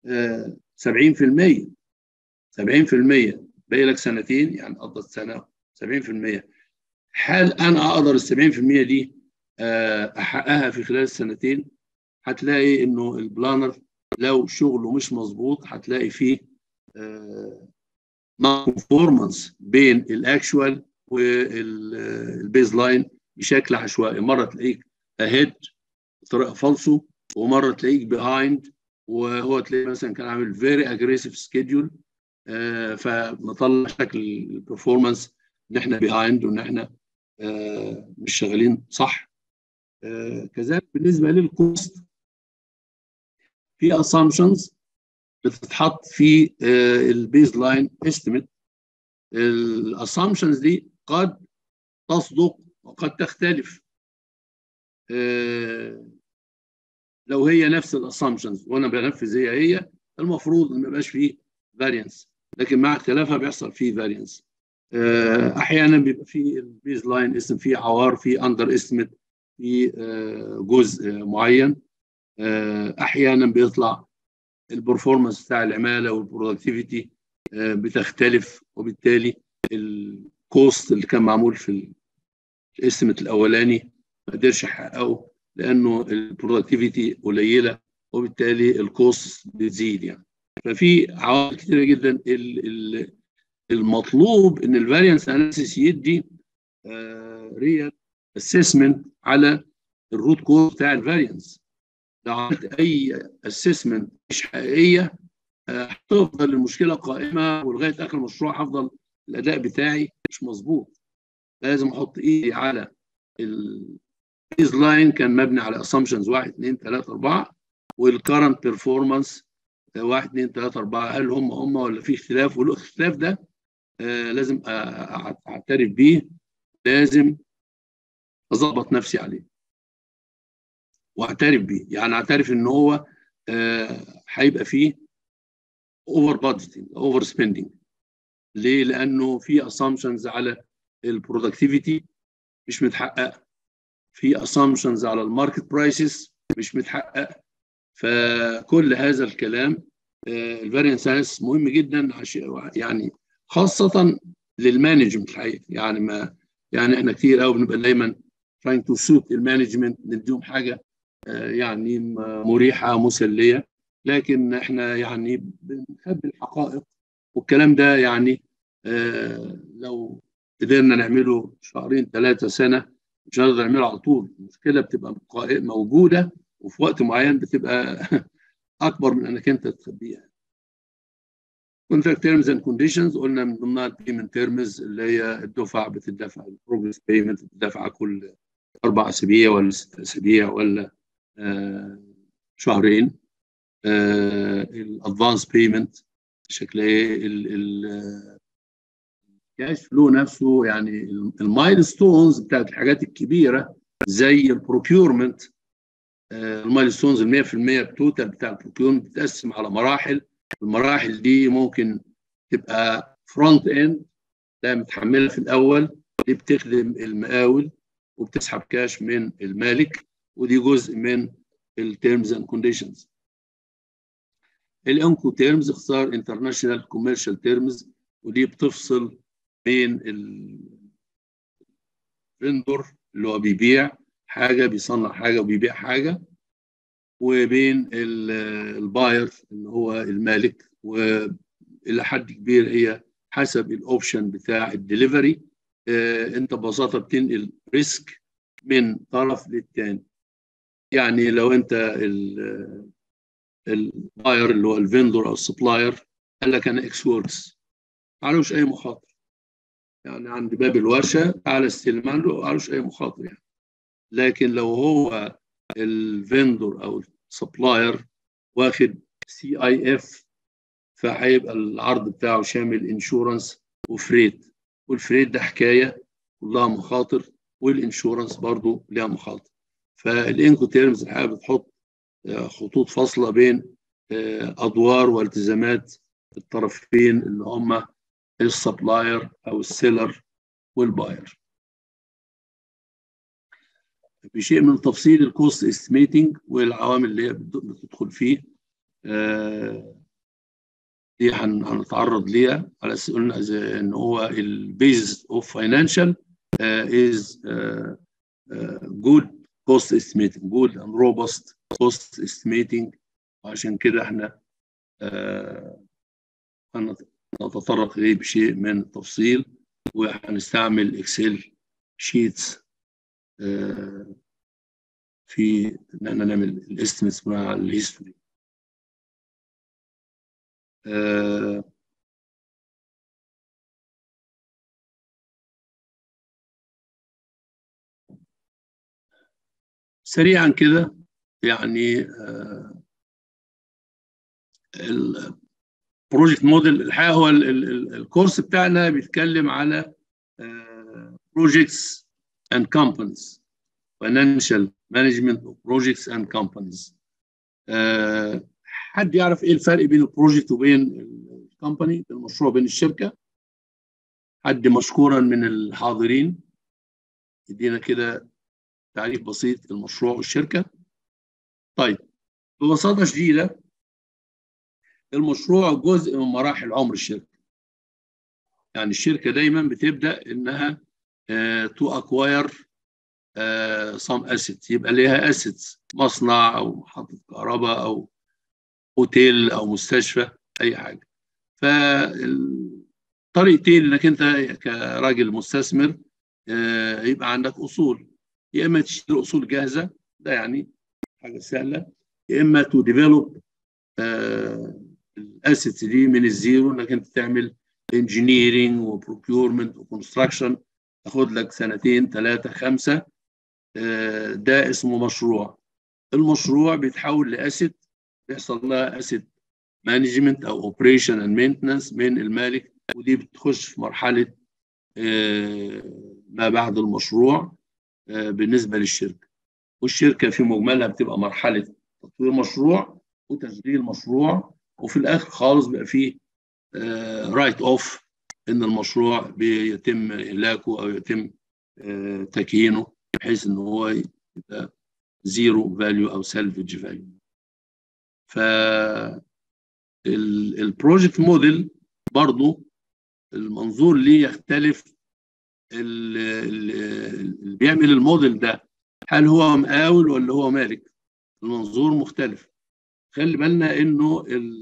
70% 70% باقي لك سنتين يعني قضت سنه 70% هل انا اقدر ال 70% دي احققها في خلال السنتين؟ هتلاقي انه البلانر لو شغله مش مظبوط هتلاقي فيه كونفورمانس بين الاكشوال والبيز لاين بشكل عشوائي مره تلاقيك اهيد بطريقه فالسو ومره تلاقيك بيهايند وهو تلاقيه مثلا كان عامل فيري اجريسيف سكيدول فمطلع شكل البرفورمانس ان احنا بيهايند وان احنا آه مش شغالين صح آه كذلك بالنسبه للكوست في اسامبشنز بتتحط في آه البيز لاين استيميت الاسامبشنز دي قد تصدق وقد تختلف لو هي نفس الاسامبشنز وانا بنفذ هي هي المفروض ما يبقاش فيه فارينس لكن مع اختلافها بيحصل فيه فارينس احيانا بيبقى في البيز لاين اسم فيه عوار في اندر استيميت في جزء معين احيانا بيطلع البرفورمانس بتاع العماله والبرودكتيفيتي بتختلف وبالتالي الكوست اللي كان معمول في الاستيميت الاولاني ما قدرش يحققه لانه البرودكتيفيتي قليله وبالتالي الكوست بتزيد يعني ففي عوامل كثيره جدا المطلوب ان الفاريانس اناليسيس يدي ريال اسسمنت على الروت كوز بتاع الفاريانس لو عملت اي اسسمنت مش حقيقيه هتفضل المشكله قائمه ولغايه اخر المشروع هفضل الاداء بتاعي مش مظبوط لازم احط ايدي على البيز لاين كان مبني على اسامبشنز 1 2 3 4 والكرنت بيرفورمانس 1 2 3 4 هل هم هم ولا في اختلاف والاختلاف ده آه لازم اعترف بيه لازم اظبط نفسي عليه واعترف بيه يعني اعترف ان هو هيبقى آه فيه اوفر بادجيتنج اوفر سبيندنج ليه؟ لانه في اسامبشنز على البرودكتيفيتي مش متحقق في اسامبشنز على الماركت برايسز مش متحقق فكل هذا الكلام الفاريانس اناليسيس مهم جدا عشان يعني خاصه للمانجمنت الحقيقه يعني ما يعني احنا كتير قوي بنبقى دايما trying to suit المانجمنت نديهم حاجه يعني مريحه مسليه لكن احنا يعني بنخبي الحقائق والكلام ده يعني لو قدرنا نعمله شهرين ثلاثه سنه مش هنقدر نعمله على طول المشكله بتبقى موجوده وفي وقت معين بتبقى اكبر من انك انت تخبيها contract terms and conditions قلنا من ضمنها البيمنت تيرمز اللي هي الدفع بتدفع البروجرس بيمنت بتدفع كل اربع اسابيع ولا ست اسابيع ولا آه شهرين الادفانس بيمنت شكلها ايه الكاش فلو نفسه يعني المايل ستونز بتاعت الحاجات الكبيره زي البروكيورمنت المايل ستونز ال 100% التوتال بتاع البروكيورمنت بتتقسم على مراحل المراحل دي ممكن تبقى فرونت اند ده متحمله في الاول دي بتخدم المقاول وبتسحب كاش من المالك ودي جزء من التيرمز اند كونديشنز الانكو تيرمز اختصار انترناشونال كوميرشال تيرمز ودي بتفصل بين الفندور اللي هو بيبيع حاجه بيصنع حاجه وبيبيع حاجه وبين الباير اللي هو المالك والى حد كبير هي حسب الاوبشن بتاع الدليفري آه انت ببساطه بتنقل ريسك من طرف للتاني يعني لو انت الباير اللي هو الفندور او السبلاير قال لك انا اكس وركس معلوش اي مخاطر يعني عند باب الورشه تعالى استلم عنده معلوش اي مخاطر يعني لكن لو هو الفندور او السبلاير واخد سي اي اف فهيبقى العرض بتاعه شامل انشورنس وفريت والفريت ده حكايه كلها مخاطر والانشورنس برضو لها مخاطر فالانكو تيرمز الحقيقه بتحط خطوط فاصله بين ادوار والتزامات الطرفين اللي هم السبلاير او السيلر والباير بشيء من تفصيل الكوست استيميتنج والعوامل اللي هي بتدخل فيه دي هنتعرض ليها على اساس قلنا ان هو البيز اوف فاينانشال از جود كوست استيميتنج جود اند روبست كوست استيميتنج وعشان كده احنا هنتطرق اليه بشيء من التفصيل وهنستعمل اكسل شيتس في ان احنا نعمل الاستيميتس مع الهيستوري سريعا كده يعني البروجكت موديل الحقيقه هو الكورس بتاعنا بيتكلم على بروجكتس and companies financial management of projects and companies uh, حد يعرف ايه الفرق بين البروجكت وبين الكومباني المشروع بين الشركه حد مشكورا من الحاضرين يدينا كده تعريف بسيط المشروع والشركه طيب ببساطه شديده المشروع جزء من مراحل عمر الشركه يعني الشركه دايما بتبدا انها تو اكواير سام اسيتس يبقى ليها اسيتس مصنع او محطه كهرباء او اوتيل او مستشفى اي حاجه فالطريقتين انك انت كراجل مستثمر يبقى عندك اصول يا اما تشتري اصول جاهزه ده يعني حاجه سهله يا اما تو ديفلوب الاسيتس دي من الزيرو انك انت تعمل انجينيرنج وبروكيورمنت وكونستراكشن تاخد لك سنتين ثلاثه خمسه ده اسمه مشروع المشروع بيتحول لاسيت بيحصل لها اسيت مانجمنت او اوبريشن اند مينتنس من المالك ودي بتخش في مرحله ما بعد المشروع بالنسبه للشركه والشركه في مجملها بتبقى مرحله تطوير مشروع وتشغيل مشروع وفي الاخر خالص بقى فيه رايت اوف ان المشروع بيتم اهلاكه او يتم تكيينه بحيث ان هو يبقى زيرو فاليو او سالفج فاليو ف البروجكت موديل برضو المنظور ليه يختلف اللي بيعمل الموديل ده هل هو مقاول ولا هو مالك المنظور مختلف خلي بالنا انه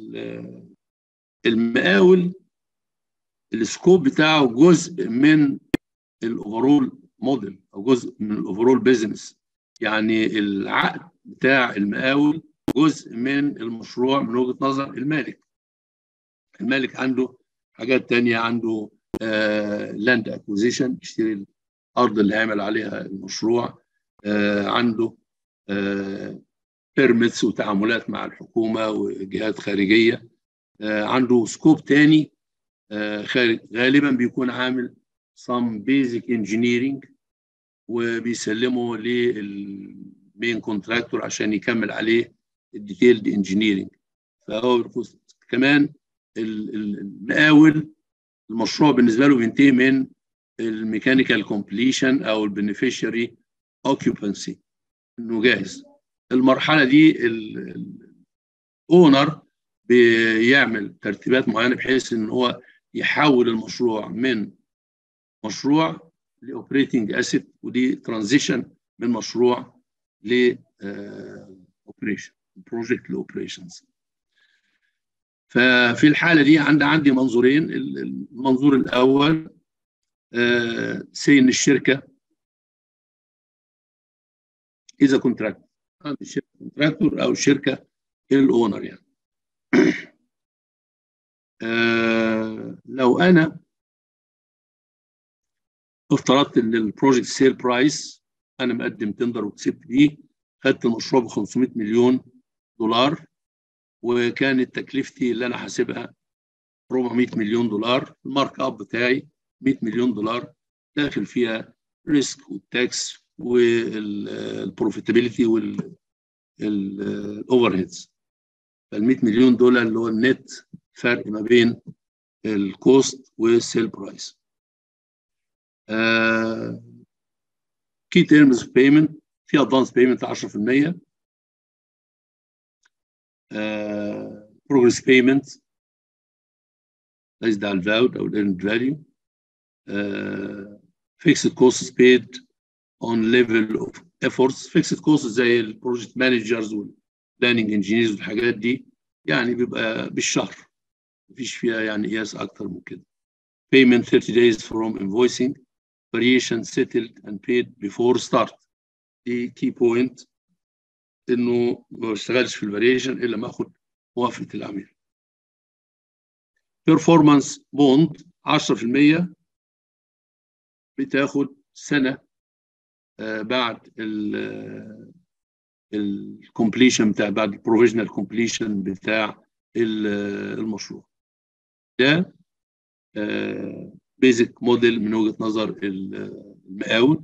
المقاول السكوب بتاعه جزء من الاوفرول موديل او جزء من الاوفرول بيزنس يعني العقد بتاع المقاول جزء من المشروع من وجهه نظر المالك المالك عنده حاجات تانية عنده لاند اكوزيشن يشتري الارض اللي هيعمل عليها المشروع آه عنده بيرمتس آه وتعاملات مع الحكومه وجهات خارجيه آه عنده سكوب تاني خارج غالبا بيكون عامل some basic engineering وبيسلمه للمين كونتراكتور عشان يكمل عليه الديتيلد انجينيرنج فهو كمان المقاول المشروع بالنسبه له بينتهي من الميكانيكال كومبليشن او البنفيشري اوكيوبنسي انه جاهز المرحله دي الاونر بيعمل ترتيبات معينه بحيث ان هو يحول المشروع من مشروع لاوبريتنج اسيت ودي ترانزيشن من مشروع ل اوبريشن بروجكت لاوبريشنز ففي الحاله دي عندي عندي منظورين المنظور الاول سي ان الشركه اذا كونتراكتور عندي الشركه كونتراكتور او الشركه الاونر يعني لو انا افترضت ان البروجكت سيل برايس انا مقدم تندر وكسبت بيه خدت المشروع ب 500 مليون دولار وكانت تكلفتي اللي انا حاسبها 400 مليون دولار المارك اب بتاعي 100 مليون دولار داخل فيها ريسك والتاكس والبروفيتابيلتي والاوفر هيدز فال 100 مليون دولار اللي هو النت فرق ما بين الكوست والسيل برايس كي تيرمز اوف بيمنت في ادفانس بيمنت 10% بروجرس بيمنت ليس ده الفاود او الايرند فاليو فيكسد كوست بيد اون ليفل اوف efforts فيكسد كوست زي البروجكت مانجرز والبلاننج انجينيرز والحاجات دي يعني بيبقى بالشهر مفيش فيها يعني قياس اكتر من كده payment 30 days from invoicing variation settled and paid before start دي key point انه ما بشتغلش في الفاريشن الا ما اخد موافقه العميل performance bond 10% بتاخد سنه آه بعد الكومبليشن بتاع بعد البروفيجنال كومبليشن بتاع المشروع ده بيزك موديل من وجهه نظر المقاول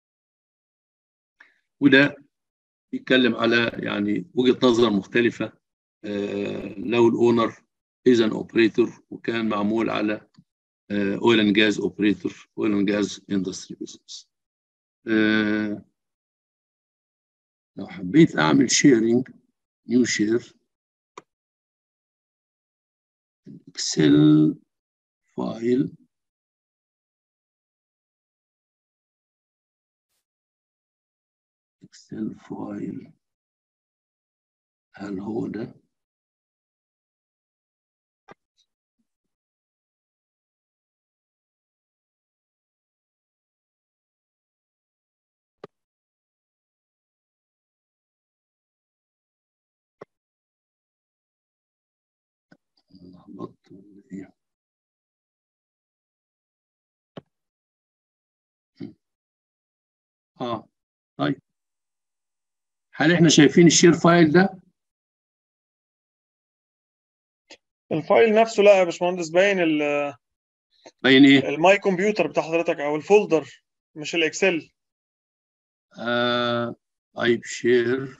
وده بيتكلم على يعني وجهه نظر مختلفه لو الاونر از ان اوبريتور وكان معمول على اويل اند جاز اوبريتور اويل اند جاز اندستري بزنس لو حبيت اعمل شيرنج نيو شير اكسل فايل اكسل فايل هل هو ده لخبطت ولا ايه اه طيب هل احنا شايفين الشير فايل ده
الفايل نفسه لا يا باشمهندس باين ال
باين ايه
الماي كمبيوتر بتاع حضرتك او الفولدر مش الاكسل
آه طيب شير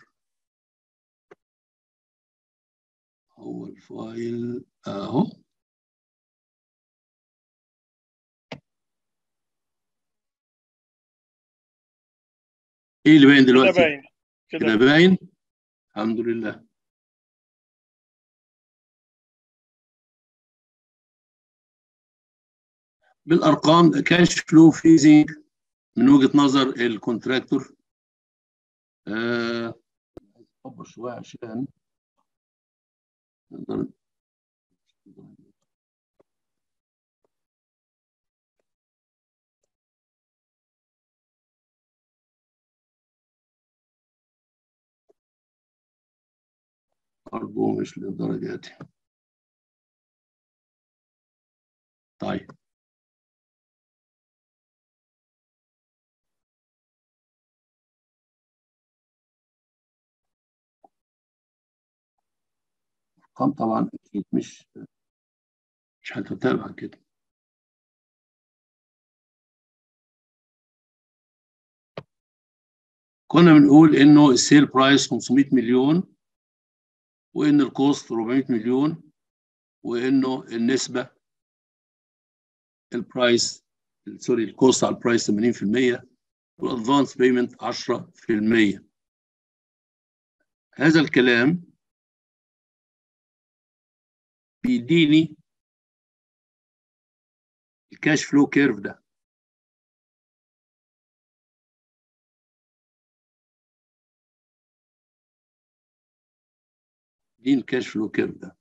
هو الفايل اهو ايه اللي باين
كده
دلوقتي
باين
كده
كده
باين الحمد لله بالارقام كاش فلو فيزنج من وجهه نظر الكونتراكتور آه اكبر شويه عشان نقدر أرجو مش للدرجة دي طيب أرقام طبعا أكيد مش مش هتتابع كده كنا بنقول إنه السيل برايس 500 مليون وإن الكوست 400 مليون وإنه النسبة البرايس سوري الكوست على البرايس 80% والادفانس بيمنت 10% هذا الكلام بيديني الكاش فلو كيرف ده دي الكاش فلو كيرف ده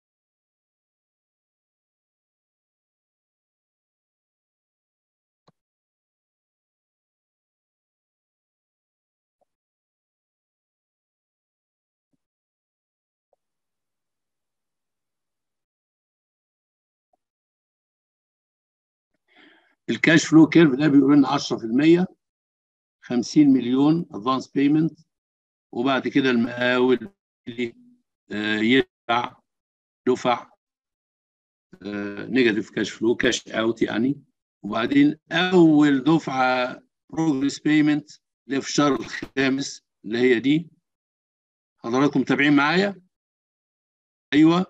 الكاش فلو كيرف ده بيقول لنا 10% 50 مليون ادفانس بيمنت وبعد كده المقاول اللي آه، يدفع دفع نيجاتيف كاش فلو كاش اوت يعني وبعدين اول دفعه بروجريس بيمنت اللي في الشهر الخامس اللي هي دي حضراتكم متابعين معايا ايوه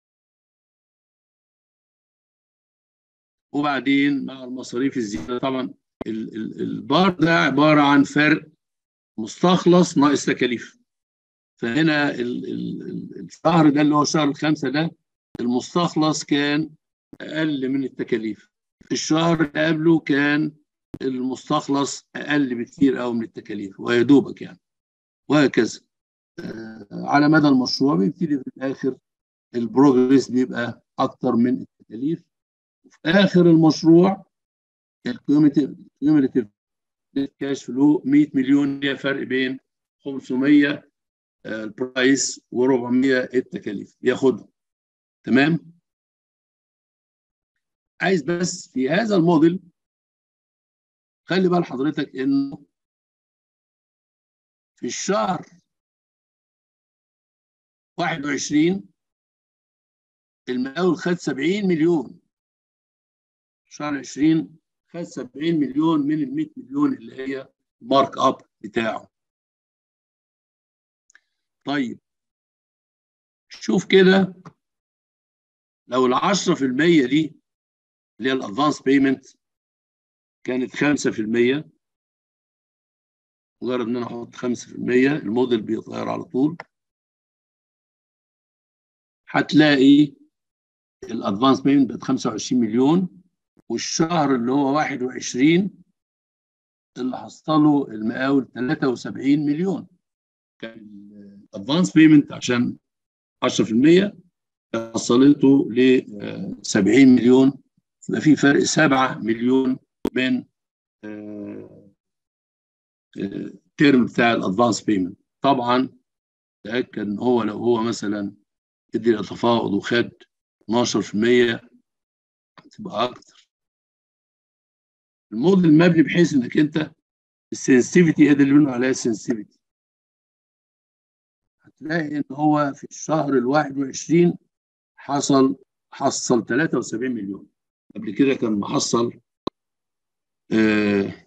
وبعدين مع المصاريف الزياده طبعا ال- ال- البار ده عباره عن فرق مستخلص ناقص تكاليف فهنا ال- ال- ال- الشهر ده اللي هو شهر الخمسه ده المستخلص كان اقل من التكاليف الشهر اللي قبله كان المستخلص اقل بكتير قوي من التكاليف ويا دوبك يعني وهكذا آه، على مدى المشروع بيبتدي في الاخر البروجريس بيبقى اكتر من التكاليف في اخر المشروع الكيوميتيف كاش فلو 100 مليون هي فرق بين 500 آه، البرايس و400 التكاليف ياخدهم تمام عايز بس في هذا الموديل خلي بال حضرتك انه في الشهر 21 المقاول خد 70 مليون شهر 20 خد 70 مليون من ال 100 مليون اللي هي مارك اب بتاعه طيب شوف كده لو ال 10% دي اللي هي الادفانس بيمنت كانت 5% مجرد ان انا احط 5% الموديل بيتغير على طول هتلاقي الادفانس بيمنت بقت 25 مليون والشهر اللي هو 21 اللي حصله المقاول 73 مليون كان الادفانس بيمنت عشان 10% حصلته ل 70 مليون يبقى في فرق 7 مليون بين الترم بتاع الادفانس بيمنت طبعا تاكد ان هو لو هو مثلا قدر يتفاوض وخد 12% هتبقى اكتر الموديل مبني بحيث انك انت السنسيفيتي هي دي اللي بنقول عليها السنسيفيتي هتلاقي ان هو في الشهر ال 21 حصل حصل 73 مليون قبل كده كان محصل آه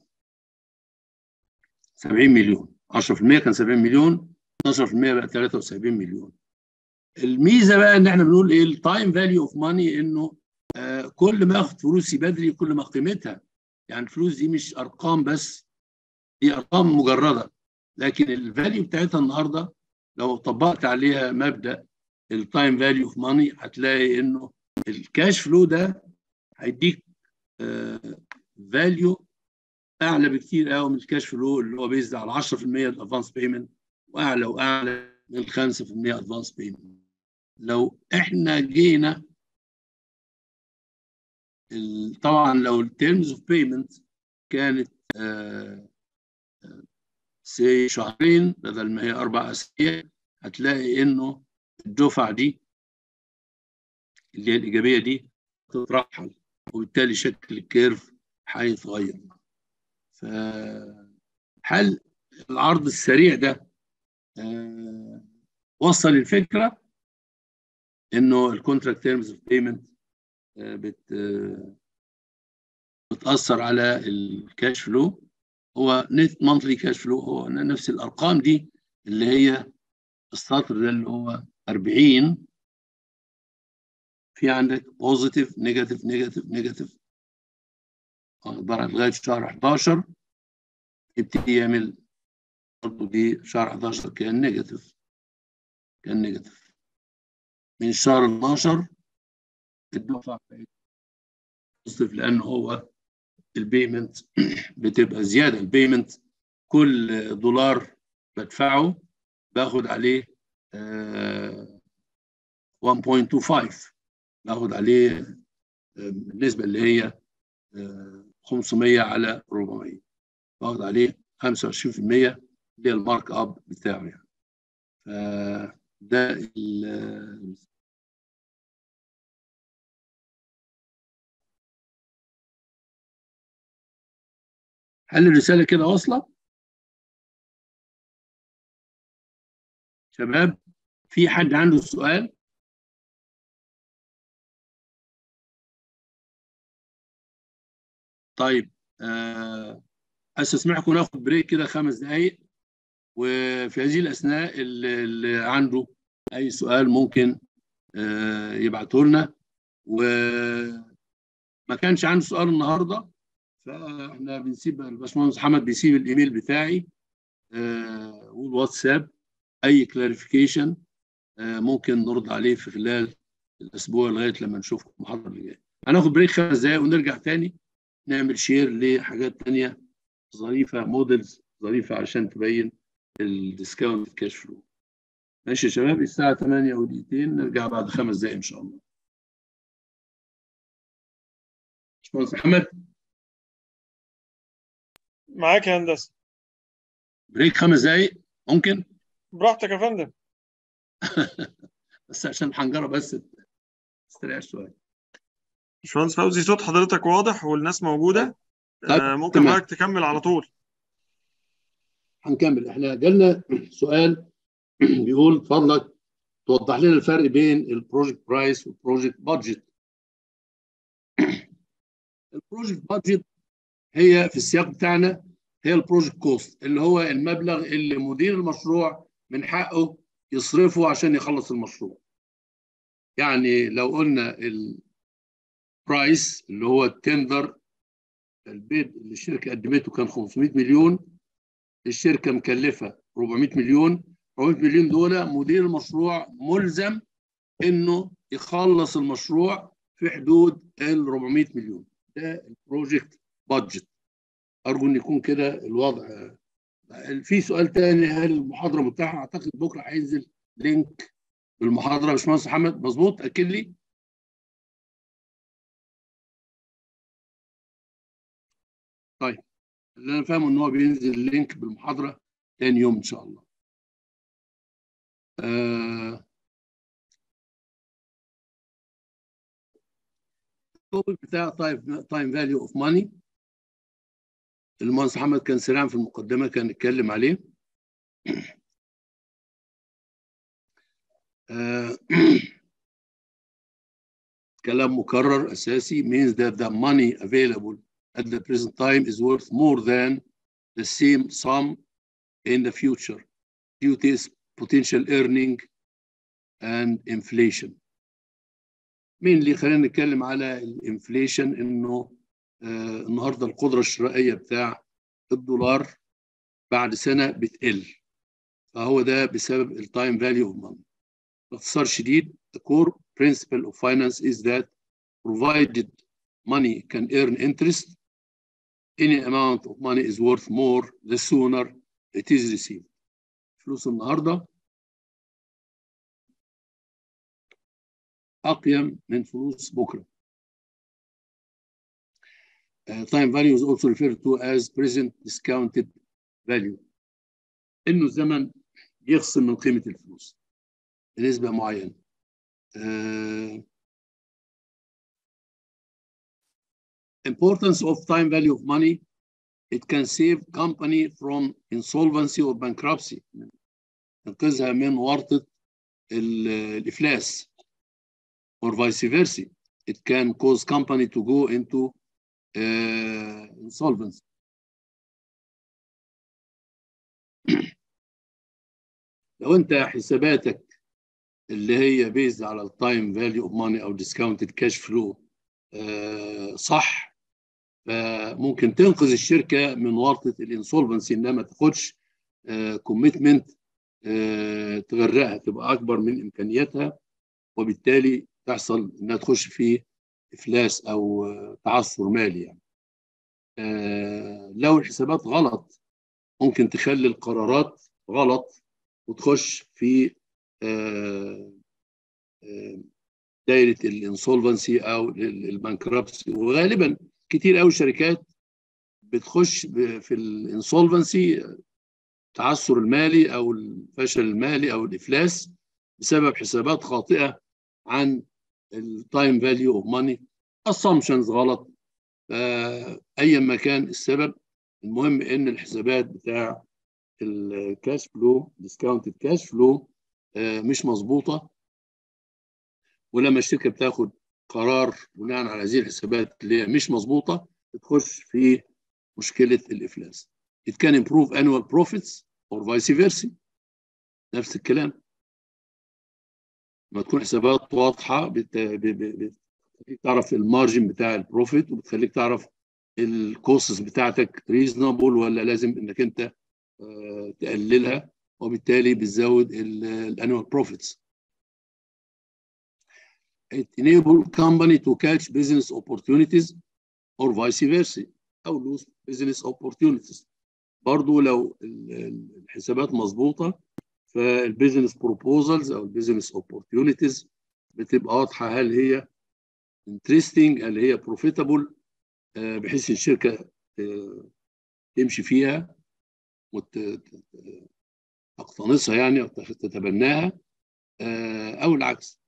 70 مليون 10% كان 70 مليون 12% بقى 73 مليون الميزه بقى ان احنا بنقول ايه التايم فاليو اوف ماني انه آه كل ما اخد فلوسي بدري كل ما قيمتها يعني الفلوس دي مش ارقام بس دي ارقام مجرده لكن الفاليو بتاعتها النهارده لو طبقت عليها مبدا التايم فاليو اوف ماني هتلاقي انه الكاش فلو ده هيديك فاليو اعلى بكتير قوي من الكاش فلو اللي هو بيزد على 10% الادفانس بيمنت واعلى واعلى من 5% ادفانس بيمنت لو احنا جينا طبعا لو التيرمز اوف بيمنت كانت آه سي شهرين بدل ما هي اربع اسابيع هتلاقي انه الدفعه دي اللي هي الايجابيه دي تترحل وبالتالي شكل الكيرف هيتغير فهل العرض السريع ده آه وصل الفكره انه الكونتراكت تيرمز اوف بيمنت بت بتاثر على الكاش فلو هو نت مانثلي كاش فلو هو نفس الارقام دي اللي هي السطر ده اللي هو 40 في عندك بوزيتيف نيجاتيف نيجاتيف نيجاتيف اقدر لغايه شهر 11 يبتدي يعمل برضه دي شهر 11 كان نيجاتيف كان نيجاتيف من شهر 12 الدفعه بقت بوزيتيف لان هو البيمنت بتبقى زياده البيمنت كل دولار بدفعه باخد عليه 1.25 باخد عليه النسبه اللي هي 500 على 400 باخد عليه 25% اللي هي المارك اب بتاعه يعني فده هل الرسالة كده واصلة؟ شباب في حد عنده سؤال؟ طيب آه استسمحكم ناخد بريك كده خمس دقايق وفي هذه الاثناء اللي, اللي عنده اي سؤال ممكن آه يبعته لنا وما كانش عنده سؤال النهارده فاحنا بنسيب الباشمهندس محمد بيسيب الايميل بتاعي آه والواتساب اي كلاريفيكيشن آه ممكن نرد عليه في خلال الاسبوع لغايه لما نشوفكم المحاضره اللي جايه هناخد بريك خمس دقايق ونرجع تاني نعمل شير لحاجات تانية ظريفه موديلز ظريفه عشان تبين الديسكاونت كاش فلو ماشي يا شباب الساعه 8 ودقيقتين نرجع بعد خمس دقايق ان شاء الله باشمهندس محمد
معاك يا هندسه
بريك خمس دقايق ممكن
براحتك يا فندم
بس عشان الحنجره بس تستريح شويه
باشمهندس فوزي صوت حضرتك واضح والناس موجوده
طيب،
آه ممكن
تمام.
حضرتك تكمل على طول
هنكمل احنا جالنا سؤال بيقول فضلك توضح لنا الفرق بين البروجكت برايس والبروجكت بادجت البروجكت بادجت هي في السياق بتاعنا هي البروجكت كوست اللي هو المبلغ اللي مدير المشروع من حقه يصرفه عشان يخلص المشروع يعني لو قلنا البرايس اللي هو التندر البيد اللي الشركه قدمته كان 500 مليون الشركه مكلفه 400 مليون 400 مليون دول مدير المشروع ملزم انه يخلص المشروع في حدود ال 400 مليون ده البروجكت بادجت ارجو ان يكون كده الوضع في سؤال تاني هل المحاضره متاحه اعتقد بكره هينزل لينك بالمحاضره يا باشمهندس محمد مظبوط اكد لي طيب اللي انا فاهمه ان هو بينزل لينك بالمحاضره تاني يوم ان شاء الله آه التوبيك بتاع تايم فاليو اوف ماني المهندس محمد كان سريعا في المقدمه كان اتكلم عليه آه كلام مكرر اساسي means that the money available at the present time is worth more than the same sum in the future due to its potential earning and inflation. مين اللي خلينا نتكلم على الانفليشن انه آه النهارده القدره الشرائيه بتاع الدولار بعد سنه بتقل فهو ده بسبب التايم فاليو اوف ماني باختصار شديد the core principle of finance is that provided money can earn interest any amount of money is worth more the sooner it is received فلوس النهارده اقيم من فلوس بكره Uh, time value is also referred to as present discounted value انه الزمن يخصم من قيمه الفلوس بنسبه معينه uh, importance of time value of money it can save company from insolvency or bankruptcy ينقذها من ورطه الافلاس or vice versa it can cause company to go into uh, insolvency لو انت حساباتك اللي هي بيزد على التايم فاليو اوف ماني او ديسكاونتد كاش فلو صح فممكن تنقذ الشركه من ورطه الانسولفنسي انها ما تاخدش كوميتمنت تغرقها تبقى اكبر من امكانياتها وبالتالي تحصل انها تخش في افلاس او تعثر مالي يعني. لو الحسابات غلط ممكن تخلي القرارات غلط وتخش في دايره الانسولفنسي او البانكرابسي وغالبا كتير قوي شركات بتخش في الانسولفنسي التعثر المالي او الفشل المالي او الافلاس بسبب حسابات خاطئه عن التايم فاليو اوف ماني اسامبشنز غلط ايا ما كان السبب المهم ان الحسابات بتاع الكاش فلو ديسكاونتد كاش فلو مش مظبوطه ولما الشركه بتاخد قرار بناء على هذه الحسابات اللي هي مش مظبوطه بتخش في مشكله الافلاس. It can improve annual profits or vice versa. نفس الكلام. لما تكون حسابات واضحه بت... ب... ب... بتخليك تعرف المارجن بتاع البروفيت وبتخليك تعرف الكوستس بتاعتك ريزونبل ولا لازم انك انت uh, تقللها وبالتالي بتزود الانوال بروفيتس. It enable company to catch business opportunities or vice versa او lose business opportunities. برضو لو الحسابات مظبوطه فالبيزنس بروبوزلز او البيزنس اوبورتيونيتيز بتبقى واضحه هل هي انترستنج هل هي بروفيتابل بحيث الشركه تمشي فيها وتقتنصها يعني او تتبناها او العكس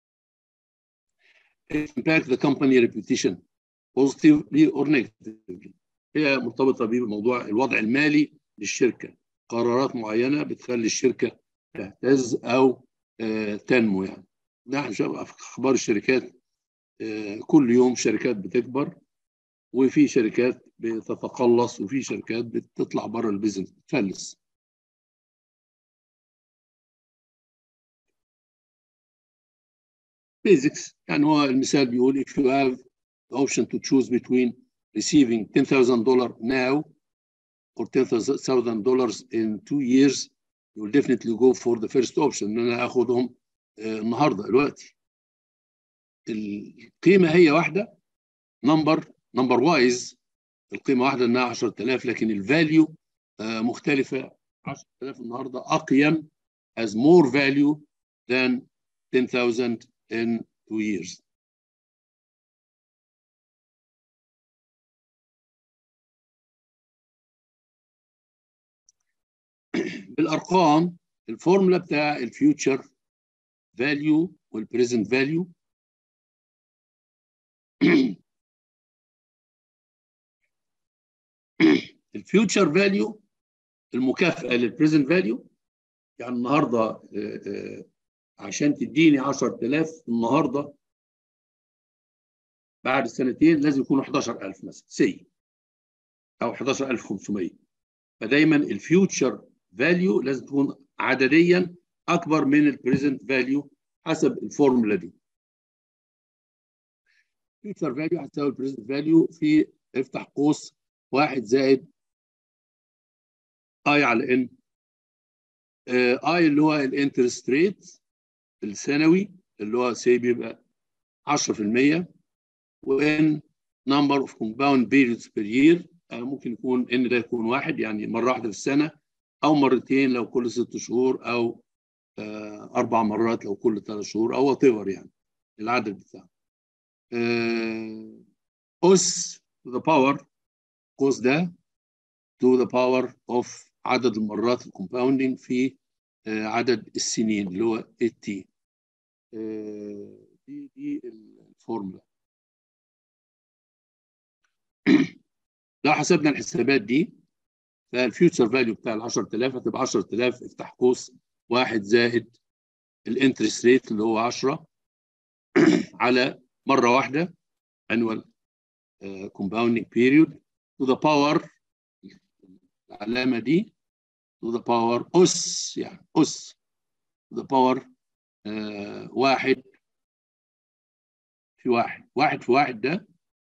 impact the company reputation positively or negatively هي مرتبطه بموضوع الوضع المالي للشركه قرارات معينه بتخلي الشركه تهتز او تنمو يعني نحن في اخبار الشركات كل يوم شركات بتكبر وفي شركات بتتقلص وفي شركات بتطلع بره البيزنس بتفلس بيزكس يعني هو المثال بيقول if you have the option to choose between receiving $10,000 now or $10,000 in two years you will definitely go for the first option ان انا اخدهم النهارده دلوقتي القيمه هي واحده نمبر نمبر وايز القيمه واحده انها 10000 لكن الفاليو مختلفه 10000 النهارده اقيم has more value than 10,000 in two years. بالارقام الفورمولا بتاع الفيوتشر فاليو والبريزنت فاليو الفيوتشر فاليو المكافاه للبريزنت فاليو يعني النهارده عشان تديني 10000 النهارده بعد سنتين لازم يكونوا 11000 مثلا سي او 11500 فدايما الفيوتشر فاليو لازم تكون عدديا اكبر من البريزنت فاليو حسب الفورمولا دي فيوتشر فاليو هتساوي البريزنت فاليو في افتح قوس واحد زائد اي على ان اي اللي هو الانترست ريت السنوي اللي هو سي بيبقى 10% وان نمبر اوف كومباوند بيريودز بير يير ممكن يكون ان ده يكون واحد يعني مره واحده في السنه او مرتين لو كل ست شهور او آه اربع مرات لو كل ثلاث شهور او وات يعني العدد بتاعه آه اس to the power قوس ده to the power of عدد المرات الكومباوندينج في آه عدد السنين اللي هو التي آه دي دي الفورمولا لو حسبنا الحسابات دي فالفيوتشر فاليو بتاع ال 10000 هتبقى 10000 افتح قوس واحد زائد الانترست ريت اللي هو 10 على مره واحده annual uh, compounding period to the power العلامه دي to the power اس يعني اس to the power uh, واحد في واحد واحد في واحد ده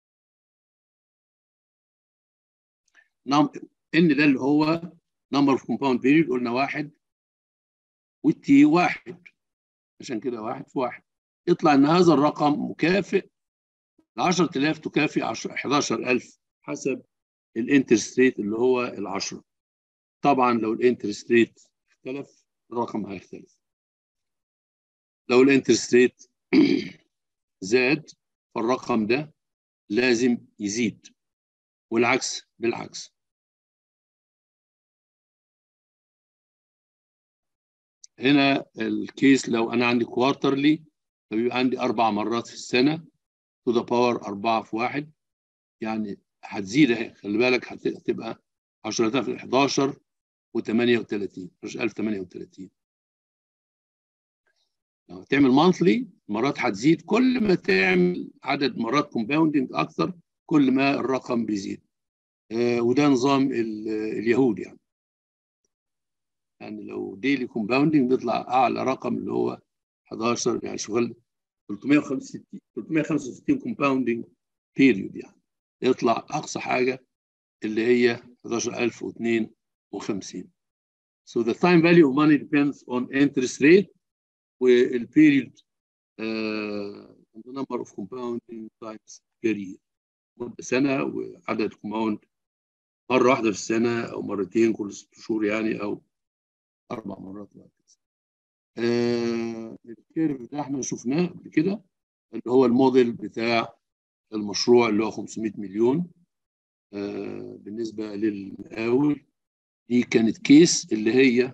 ان ده اللي هو نمبر اوف كومباوند بيريد قلنا واحد والتي واحد عشان كده واحد في واحد يطلع ان هذا الرقم مكافئ ل 10000 تكافئ 11000 حسب الانترست ريت اللي هو ال 10 طبعا لو الانترست ريت اختلف الرقم هيختلف لو الانترست ريت زاد فالرقم ده لازم يزيد والعكس بالعكس هنا الكيس لو انا عندي كوارترلي فبيبقى عندي اربع مرات في السنه تو ذا باور 4 في واحد يعني هتزيد اهي خلي بالك هتبقى 10000 11 و38 مش 1038 لو تعمل مانثلي مرات هتزيد كل ما تعمل عدد مرات كومباوندنج اكثر كل ما الرقم بيزيد آه وده نظام اليهود يعني يعني لو ديلي كومباوندنج بيطلع اعلى رقم اللي هو 11 يعني شغل 365 365 كومباوندنج بيريود يعني يطلع اقصى حاجه اللي هي 11052 So the time value of money depends on interest rate والبيريود uh, and the number of compounding times per year مدة سنة وعدد كومباوند مرة واحدة في السنة أو مرتين كل ست شهور يعني أو أربع مرات وهكذا. آه الكيرف ده احنا شفناه قبل كده اللي هو الموديل بتاع المشروع اللي هو 500 مليون آه بالنسبة للمقاول دي كانت كيس اللي هي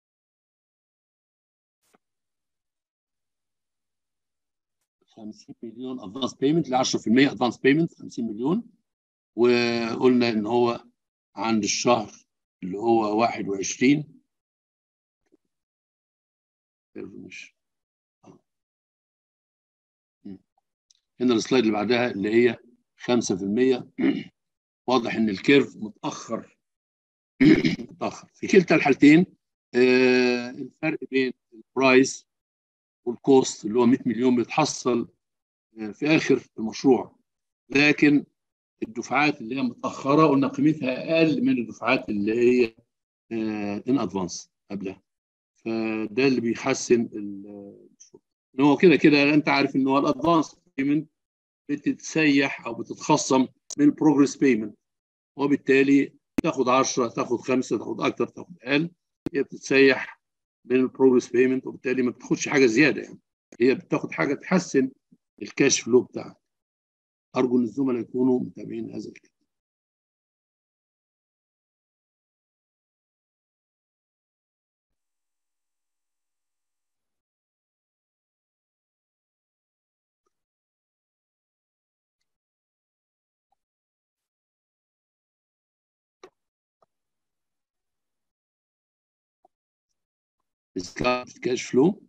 خمسين مليون ادفانس بيمنت ل 10% ادفانس بيمنت 50 مليون وقلنا ان هو عند الشهر اللي هو 21 مش هنا السلايد اللي بعدها اللي هي 5% واضح ان الكيرف متاخر متاخر في كلتا الحالتين آه الفرق بين البرايس والكوست اللي هو 100 مليون بيتحصل آه في اخر المشروع لكن الدفعات اللي هي متاخره قلنا قيمتها اقل من الدفعات اللي هي ان ادفانس قبلها فده اللي بيحسن ان هو كده كده انت عارف ان هو الادفانس بيمنت بتتسيح او بتتخصم من البروجريس بيمنت وبالتالي تاخد 10 تاخد 5 تاخد اكتر تاخد اقل هي بتتسيح من البروجريس بيمنت وبالتالي ما بتاخدش حاجه زياده يعني هي بتاخد حاجه تحسن الكاش فلو بتاعك ارجو ان الزملاء يكونوا متابعين هذا الكلام كاش فلو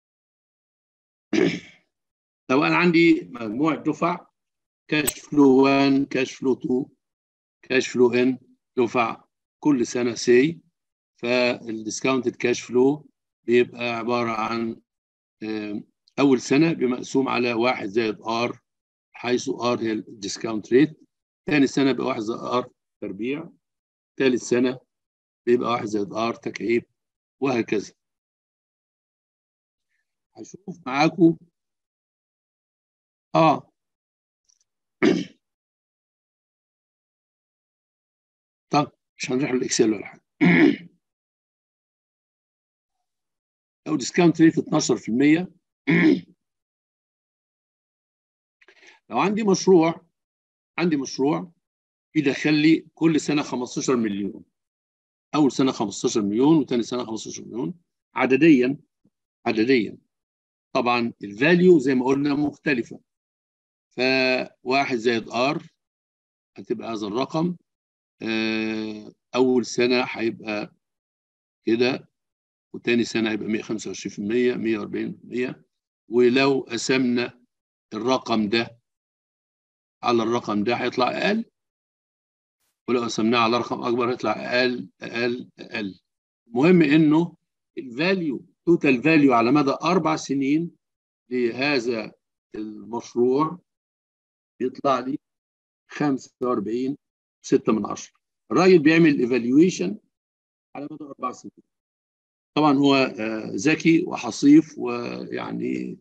لو انا عندي مجموعه دفع كاش فلو 1 كاش فلو 2 كاش فلو ان دفع كل سنه سي فالديسكاونتد كاش فلو بيبقى عباره عن اول سنه بمقسوم على 1 زائد ار حيث ار هي الديسكاونت ريت ثاني سنه بقى 1 زائد ار تربيع ثالث سنه يبقى واحد زائد ار تكعيب وهكذا هشوف معاكم اه طب مش هنروح الاكسل ولا حاجه لو ديسكاونت ريت 12% لو عندي مشروع عندي مشروع يدخل لي كل سنه 15 مليون اول سنه 15 مليون وثاني سنه 15 مليون عدديا عدديا طبعا الفاليو زي ما قلنا مختلفه فواحد زائد ار هتبقى هذا الرقم اول سنه هيبقى كده وتاني سنه هيبقى 125% 140% ولو قسمنا الرقم ده على الرقم ده هيطلع اقل ولو قسمناه على رقم اكبر هيطلع اقل اقل اقل المهم انه الفاليو توتال فاليو على مدى اربع سنين لهذا المشروع يطلع لي 45 6 من 10 الراجل بيعمل ايفالويشن على مدى اربع سنين طبعا هو ذكي وحصيف ويعني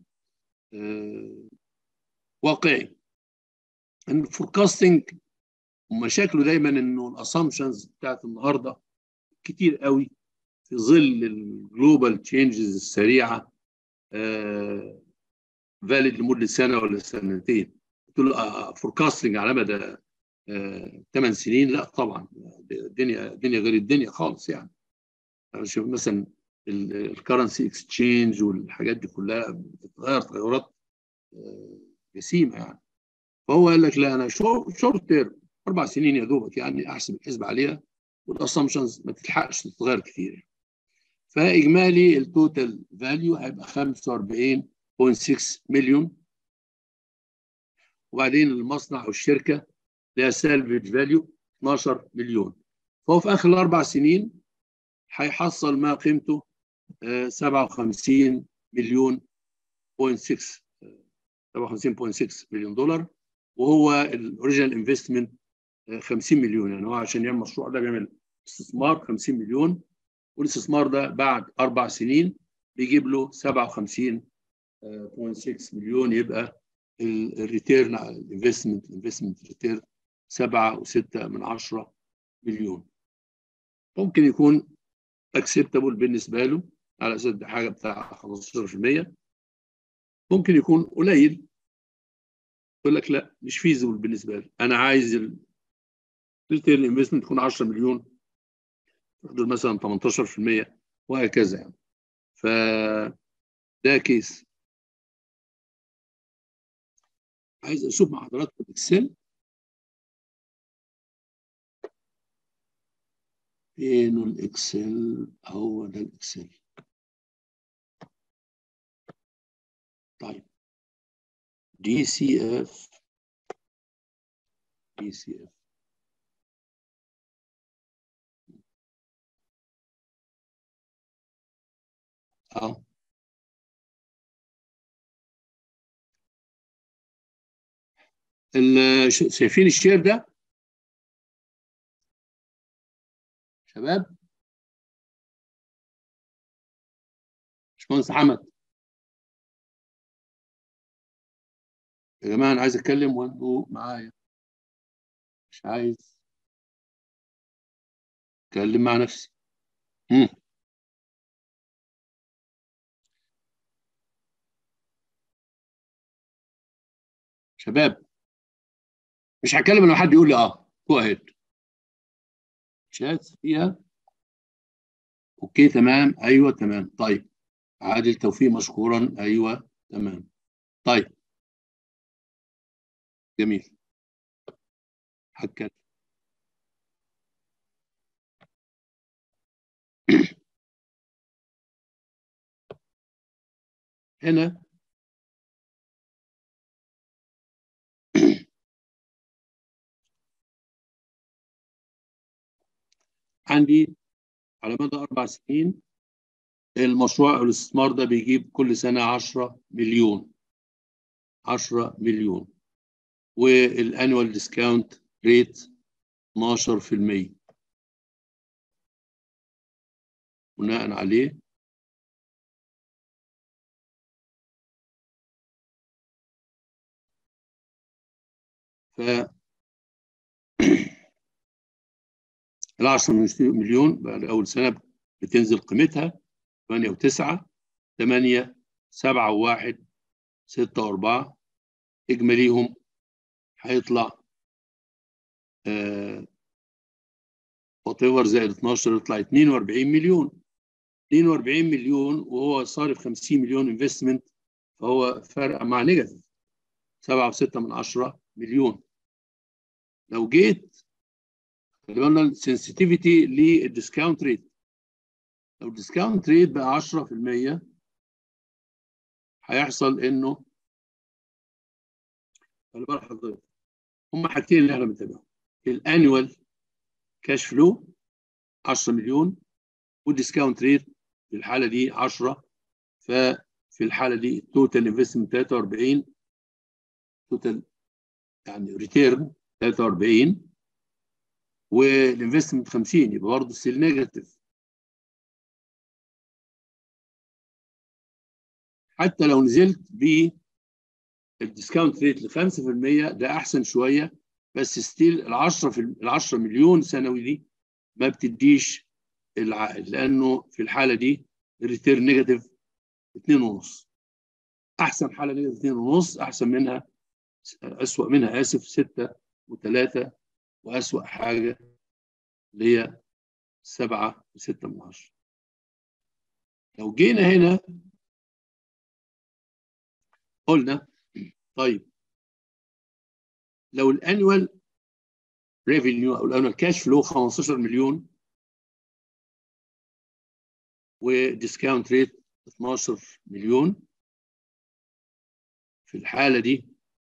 واقعي الفوركاستنج ومشاكله دايما انه الاسامبشنز بتاعت النهارده كتير قوي في ظل الجلوبال تشينجز السريعه فاليد لمده سنه ولا سنتين قلت له فوركاستنج على مدى 8 سنين لا طبعا الدنيا الدنيا غير الدنيا خالص يعني شوف مثلا الكرنسي اكسشينج والحاجات دي كلها بتتغير تغيرات جسيمه يعني فهو قال لك لا انا شورت تيرم اربع سنين يا دوبك يعني احسب الحسبه عليها والاسامبشنز ما تلحقش تتغير كتير فاجمالي التوتال فاليو هيبقى 45.6 مليون وبعدين المصنع والشركه لها سالفج فاليو 12 مليون فهو في اخر الاربع سنين هيحصل ما قيمته 57 مليون بوينت 6 57.6 مليون دولار وهو الاوريجينال انفستمنت 50 مليون يعني هو عشان يعمل المشروع ده بيعمل استثمار 50 مليون والاستثمار ده بعد اربع سنين بيجيب له 57.6 مليون يبقى الريتيرن على الانفستمنت الانفستمنت ريتيرن 7.6 من 10 مليون ممكن يكون اكسبتابل بالنسبه له على اساس ده حاجه بتاع 15% ممكن يكون قليل يقول لك لا مش فيزبل بالنسبه لي انا عايز الريتيل انفستمنت تكون 10 مليون تقدر مثلا 18% وهكذا يعني ف ده كيس عايز اشوف مع حضراتكم الاكسل فين الاكسل هو ده الاكسل طيب دي سي اف دي سي اف اه شايفين الشير ده شباب باشمهندس حمد يا جماعه انا عايز اتكلم وانتوا معايا مش عايز اتكلم مع نفسي مم. شباب مش هتكلم لما حد يقول لي اه جو اهيد شات فيها اوكي تمام ايوه تمام طيب عادل توفيق مشكورا ايوه تمام طيب جميل هتكلم هنا عندي على مدى أربع سنين المشروع أو الاستثمار ده بيجيب كل سنة 10 مليون 10 مليون والانوال ديسكاونت ريت 12% بناء عليه ف ال 10 مليون بعد اول سنه بتنزل قيمتها 8 و9 8 7 و1 6 و4 اجماليهم هيطلع وات ايفر زائد 12 يطلع 42 مليون 42 مليون وهو صارف 50 مليون انفستمنت فهو فرق مع نيجاتيف 7.6 من 10 مليون لو جيت خلي بالنا السنسيتيفيتي للديسكاونت ريت لو الديسكاونت ريت بقى 10% هيحصل انه خلي بالك حضرتك هم حاجتين اللي احنا بنتابعهم الانيوال كاش فلو 10 مليون والديسكاونت ريت في الحاله دي 10 ففي الحاله دي التوتال انفستمنت 43 توتال يعني ريتيرن 43 والانفستمنت 50 يبقى برضه ستيل نيجاتيف حتى لو نزلت بالديسكاونت ريت ل 5% ده احسن شويه بس ستيل ال 10 في ال 10 مليون سنوي دي ما بتديش العائد لانه في الحاله دي الريتيرن نيجاتيف 2.5 احسن حاله نيجاتيف 2.5 احسن منها اسوء منها اسف 6 و3 واسوء حاجه اللي هي 7 و6 من 10 لو جينا هنا قلنا طيب لو الانوال ريفينيو او الانوال كاش فلو 15 مليون وديسكاونت ريت 12 مليون في الحاله دي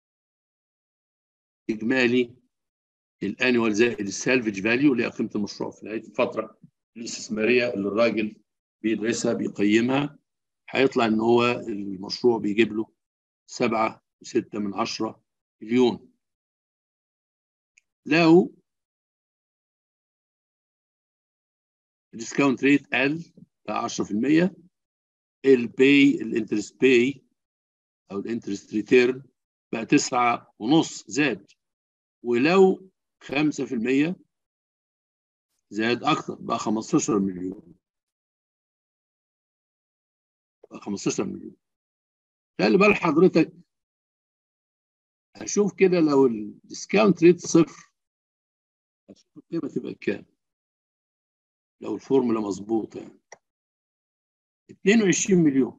اجمالي الانوال زائد السالفج فاليو اللي هي قيمه المشروع في نهايه الفتره الاستثماريه اللي الراجل بيدرسها بيقيمها هيطلع ان هو المشروع بيجيب له 7 و6 من 10 مليون لو الديسكاونت ريت قل بقى 10% البي الانترست باي او الانترست ريتيرن بقى 9 ونص زاد ولو 5% زاد اكتر بقى 15 مليون بقى 15 مليون خلي بال حضرتك هشوف كده لو الديسكاونت ريت صفر هشوف القيمه تبقى كام لو الفورمولا مظبوطه يعني 22 مليون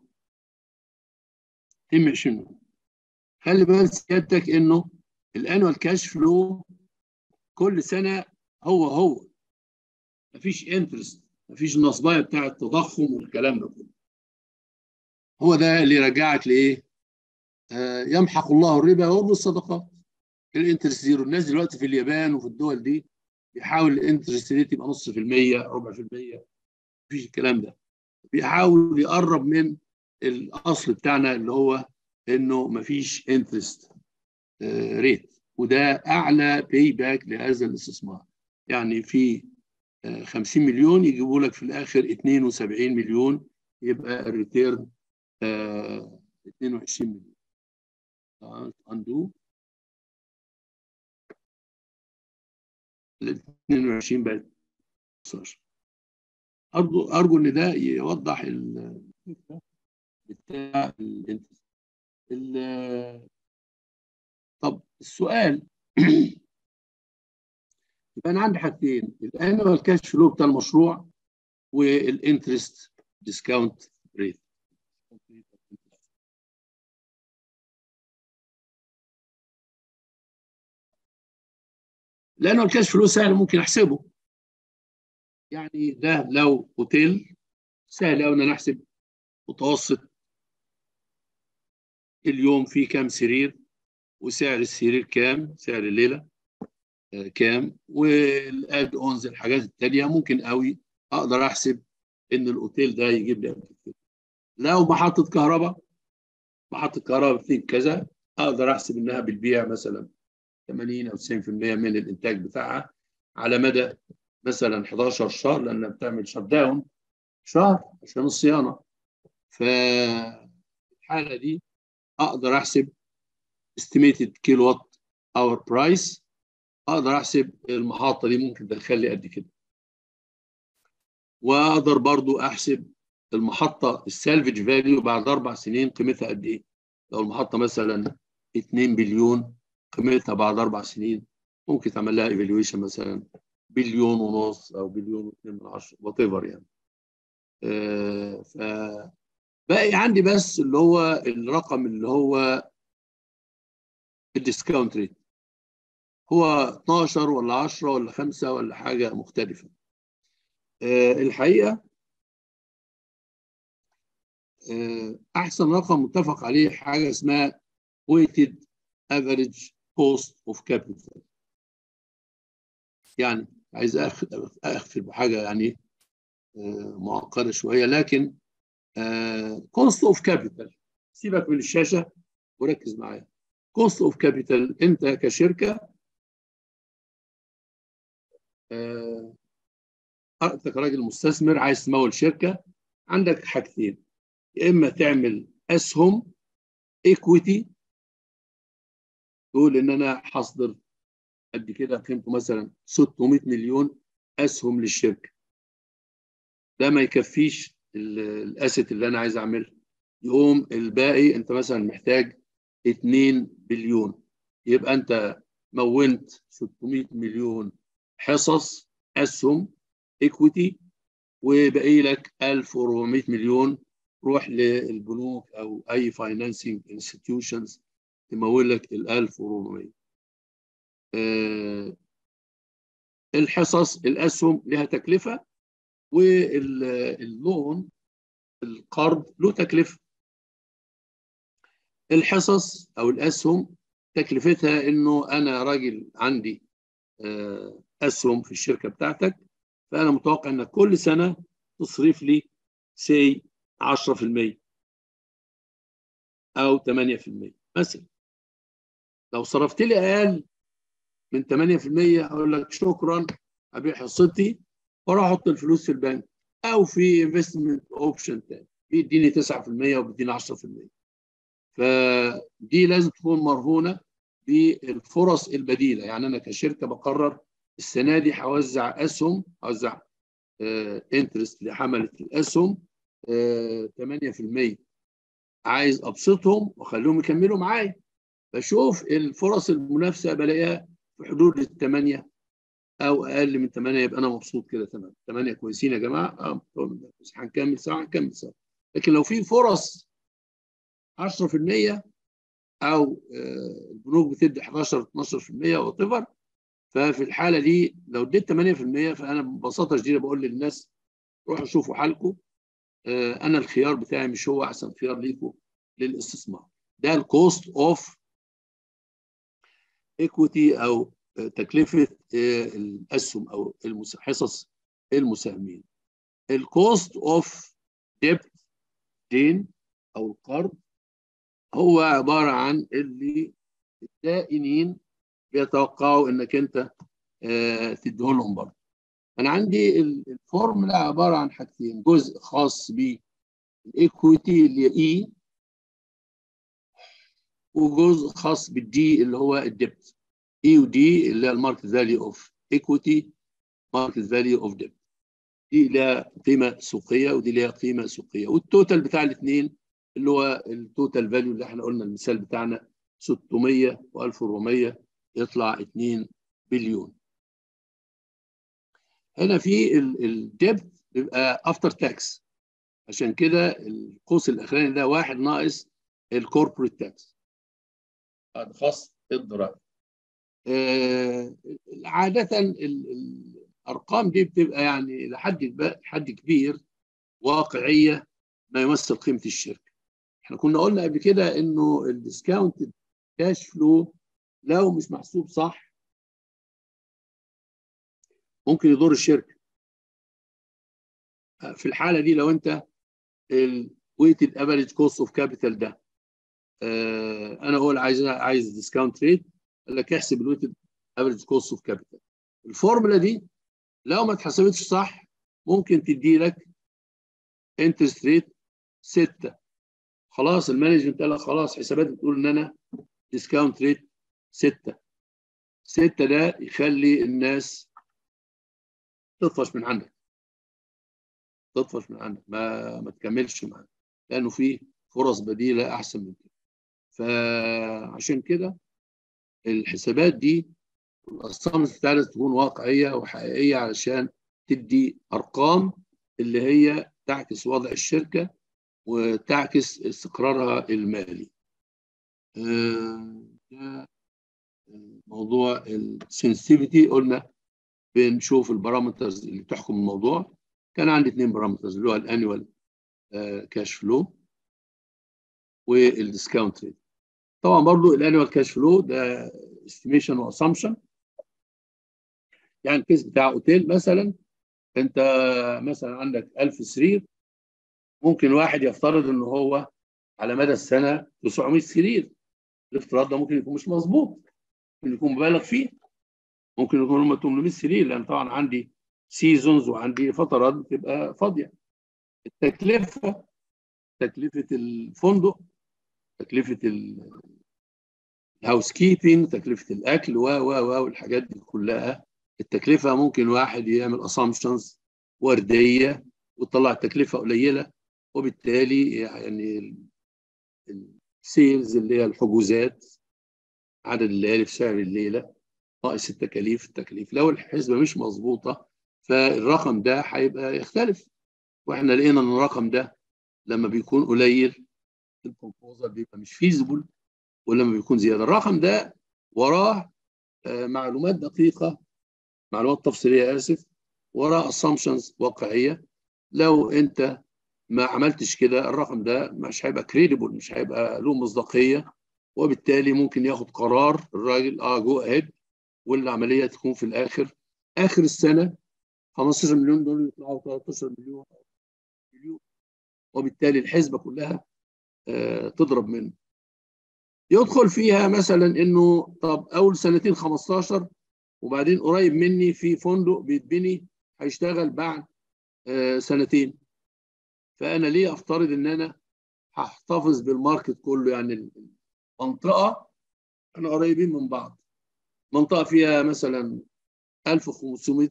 22 مليون خلي بال سيادتك انه الانوال كاش فلو كل سنه هو هو مفيش انترست مفيش النصبايه بتاع التضخم والكلام ده كله هو ده اللي يرجعك لايه؟ آه يمحق الله الربا ويربي الصدقات الانترست زيرو الناس دلوقتي في اليابان وفي الدول دي بيحاول الانترست ريت يبقى نص في المية ربع في المية مفيش الكلام ده بيحاول يقرب من الاصل بتاعنا اللي هو انه مفيش انترست آه ريت وده اعلى باي باك لهذا الاستثمار يعني في آه 50 مليون يجيبوا لك في الاخر 72 مليون يبقى الريتيرن آه 22 مليون اندو ال 22 بقت 15 ارجو ارجو ان ده يوضح الفكره بتاع الانترست طب السؤال يبقى انا عندي حاجتين الانوال كاش فلو بتاع المشروع والانترست ديسكاونت ريت لانه الكاش فلو سهل ممكن احسبه يعني ده لو اوتيل سهل قوي ان انا احسب متوسط اليوم فيه كام سرير وسعر السرير كام سعر الليله آه كام والاد اونز الحاجات التانيه ممكن قوي اقدر احسب ان الاوتيل ده يجيب لي كده لو محطه كهرباء محطه كهرباء بتدي كذا اقدر احسب انها بتبيع مثلا 80 او 90% من الانتاج بتاعها على مدى مثلا 11 شهر لانها بتعمل شت داون شهر عشان الصيانه فالحاله دي اقدر احسب estimated كيلو وات اور برايس اقدر احسب المحطه دي ممكن تدخل لي قد كده واقدر برضو احسب المحطه السالفج فاليو بعد اربع سنين قيمتها قد ايه لو المحطه مثلا 2 بليون قيمتها بعد اربع سنين ممكن تعمل لها ايفالويشن مثلا بليون ونص او بليون و2 من عشرة وات ايفر يعني آه ف باقي عندي بس اللي هو الرقم اللي هو الديسكاونت ريت هو 12 ولا 10 ولا 5 ولا حاجه مختلفه آه الحقيقه آه احسن رقم متفق عليه حاجه اسمها weighted average cost of capital يعني عايز اخفي بحاجه يعني آه معقده شويه لكن كوست اوف كابيتال سيبك من الشاشه وركز معايا كوست اوف كابيتال انت كشركه آه انت كراجل مستثمر عايز تمول شركه عندك حاجتين يا اما تعمل اسهم ايكويتي تقول ان انا هصدر قد كده قيمته مثلا 600 مليون اسهم للشركه ده ما يكفيش الاسيت اللي انا عايز اعملها يقوم الباقي انت مثلا محتاج 2 بليون يبقى انت مونت 600 مليون حصص اسهم ايكويتي وباقي لك 1400 مليون روح للبنوك او اي فاينانسنج انستتيوشنز تمول لك ال 1400 أه الحصص الاسهم لها تكلفه واللون القرض له تكلفه الحصص او الاسهم تكلفتها انه انا راجل عندي اسهم في الشركه بتاعتك فانا متوقع انك كل سنه تصرف لي سي 10% او 8% مثلا لو صرفت لي اقل من 8% اقول لك شكرا ابيع حصتي واروح احط الفلوس في البنك او في انفستمنت اوبشن تاني بيديني 9% وبيديني 10% فدي لازم تكون مرهونه بالفرص البديله يعني انا كشركه بقرر السنه دي هوزع اسهم هوزع انترست لحمله الاسهم آه 8% عايز ابسطهم واخليهم يكملوا معايا بشوف الفرص المنافسه بلاقيها في حدود الثمانيه او اقل من 8 يبقى انا مبسوط كده تمام 8 كويسين يا جماعه اه بس هنكمل سوا هنكمل سوا لكن لو في فرص 10% او آه البنوك بتدي 11 12% وات ايفر ففي الحاله دي لو اديت 8% فانا ببساطه شديده بقول للناس روحوا شوفوا حالكم آه انا الخيار بتاعي مش هو احسن خيار ليكم للاستثمار ده الكوست اوف ايكويتي او تكلفه الاسهم او حصص المساهمين الكوست اوف ديبت دين او القرض هو عباره عن اللي الدائنين بيتوقعوا انك انت تديه لهم برضه انا عندي الفورمولا عباره عن حاجتين جزء خاص بالايكويتي اللي هي اي وجزء خاص بالدي اللي هو الديبت اي ودي اللي هي الماركت فاليو اوف ايكويتي ماركت فاليو اوف ديبت دي لها قيمه سوقيه ودي لها قيمه سوقيه والتوتال بتاع الاثنين اللي هو التوتال فاليو اللي احنا قلنا المثال بتاعنا 600 و1400 يطلع 2 بليون هنا في الديبت بيبقى افتر تاكس عشان كده القوس الاخراني ده واحد ناقص الكوربريت تاكس هذا خاص الضرائب آه عادة الأرقام دي بتبقى يعني لحد حد كبير واقعية ما يمثل قيمة الشركة. احنا كنا قلنا قبل كده إنه الديسكاونت كاش فلو لو مش محسوب صح ممكن يضر الشركة. في الحالة دي لو أنت الويتد افريج كوست اوف كابيتال ده آه انا اقول عايز عايز ديسكاونت ريت قال لك احسب الويتد افريج كوست اوف كابيتال الفورمولا دي لو ما اتحسبتش صح ممكن تدي لك انترست ريت 6 خلاص المانجمنت قال لك خلاص حساباتي بتقول ان انا ديسكاونت ريت 6 6 ده يخلي الناس تطفش من عندك تطفش من عندك ما ما تكملش معاك لانه في فرص بديله احسن من كده فعشان كده الحسابات دي الارقام بتاعتها تكون واقعيه وحقيقيه علشان تدي ارقام اللي هي تعكس وضع الشركه وتعكس استقرارها المالي. ده موضوع السنسيتيفيتي قلنا بنشوف البارامترز اللي بتحكم الموضوع كان عندي اثنين بارامترز اللي هو الانيوال كاش فلو والديسكاونت ريت طبعا برضو الانيوال كاش فلو ده استيميشن واسامبشن يعني الكيس بتاع اوتيل مثلا انت مثلا عندك 1000 سرير ممكن واحد يفترض ان هو على مدى السنه 900 سرير الافتراض ده ممكن يكون مش مظبوط ممكن يكون مبالغ فيه ممكن يكون هم 800 سرير لان طبعا عندي سيزونز وعندي فترات بتبقى فاضيه التكلفه تكلفه الفندق تكلفه الهاوس كيبنج تكلفه الاكل و و و والحاجات دي كلها التكلفه ممكن واحد يعمل اسامبشنز ورديه وتطلع التكلفه قليله وبالتالي يعني السيلز اللي هي الحجوزات عدد الليالي في سعر الليله ناقص التكاليف التكاليف لو الحسبه مش مظبوطه فالرقم ده هيبقى يختلف واحنا لقينا ان الرقم ده لما بيكون قليل البروبوزال بيبقى مش فيزبل ولما بيكون زياده الرقم ده وراه معلومات دقيقه معلومات تفصيليه اسف وراه اسامبشنز واقعيه لو انت ما عملتش كده الرقم ده مش هيبقى كريديبل مش هيبقى له مصداقيه وبالتالي ممكن ياخد قرار الراجل اه جو اهيد والعمليه تكون في الاخر اخر السنه 15 مليون دول يطلعوا 13 مليون مليون وبالتالي الحسبه كلها آه تضرب منه يدخل فيها مثلا انه طب اول سنتين 15 وبعدين قريب مني في فندق بيتبني هيشتغل بعد آه سنتين فانا ليه افترض ان انا هحتفظ بالماركت كله يعني المنطقه احنا قريبين من بعض منطقه فيها مثلا 1500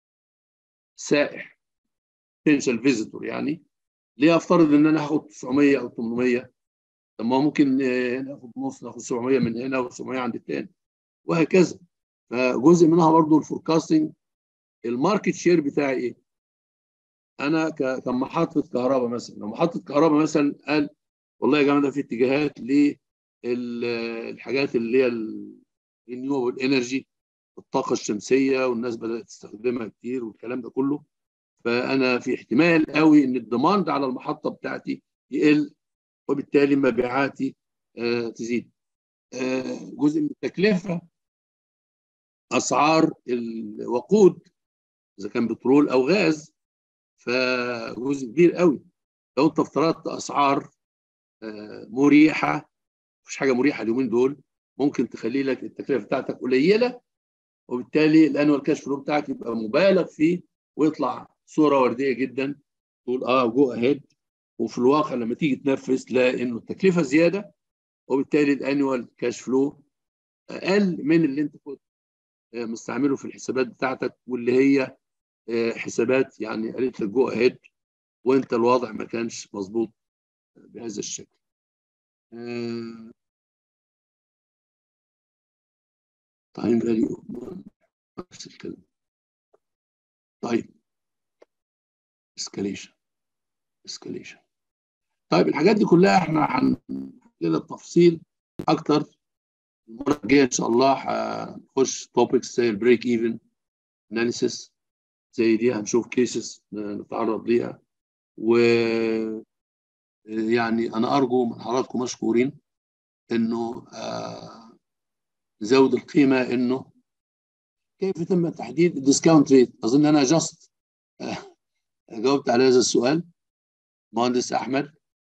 سائح بوتنشال فيزيتور يعني ليه افترض ان انا هاخد 900 او 800 طب ما ممكن هنا اخد نص ناخد 700 من هنا و700 عند الثاني وهكذا فجزء منها برضو الفوركاستنج الماركت شير بتاعي ايه؟ انا كمحطه كهرباء مثلا لو محطه كهرباء مثلا قال والله يا جماعه ده في اتجاهات للحاجات اللي هي الرينيوبل انرجي الطاقه الشمسيه والناس بدات تستخدمها كتير والكلام ده كله فانا في احتمال قوي ان الديماند على المحطه بتاعتي يقل وبالتالي مبيعاتي آه تزيد آه جزء من التكلفه اسعار الوقود اذا كان بترول او غاز فجزء كبير قوي لو انت افترضت اسعار آه مريحه مفيش حاجه مريحه اليومين دول ممكن تخلي لك التكلفه بتاعتك قليله وبالتالي الانوال كاش فلو بتاعك يبقى مبالغ فيه ويطلع صوره ورديه جدا تقول اه جو اهيد وفي الواقع لما تيجي تنفذ تلاقي انه التكلفه زياده وبالتالي الانوال كاش فلو اقل من اللي انت كنت مستعمله في الحسابات بتاعتك واللي هي حسابات يعني قالت لك جو اهيد وانت الوضع ما كانش مظبوط بهذا الشكل. تايم فاليو نفس الكلام. طيب اسكاليشن اسكاليشن طيب الحاجات دي كلها احنا هنحللها التفصيل اكتر المره الجايه ان شاء الله هنخش توبكس زي البريك ايفن اناليسيس زي دي هنشوف كيسز نتعرض ليها و يعني انا ارجو من حضراتكم مشكورين انه آه نزود القيمه انه كيف يتم تحديد الديسكاونت ريت اظن انا جاست آه جاوبت على هذا السؤال مهندس احمد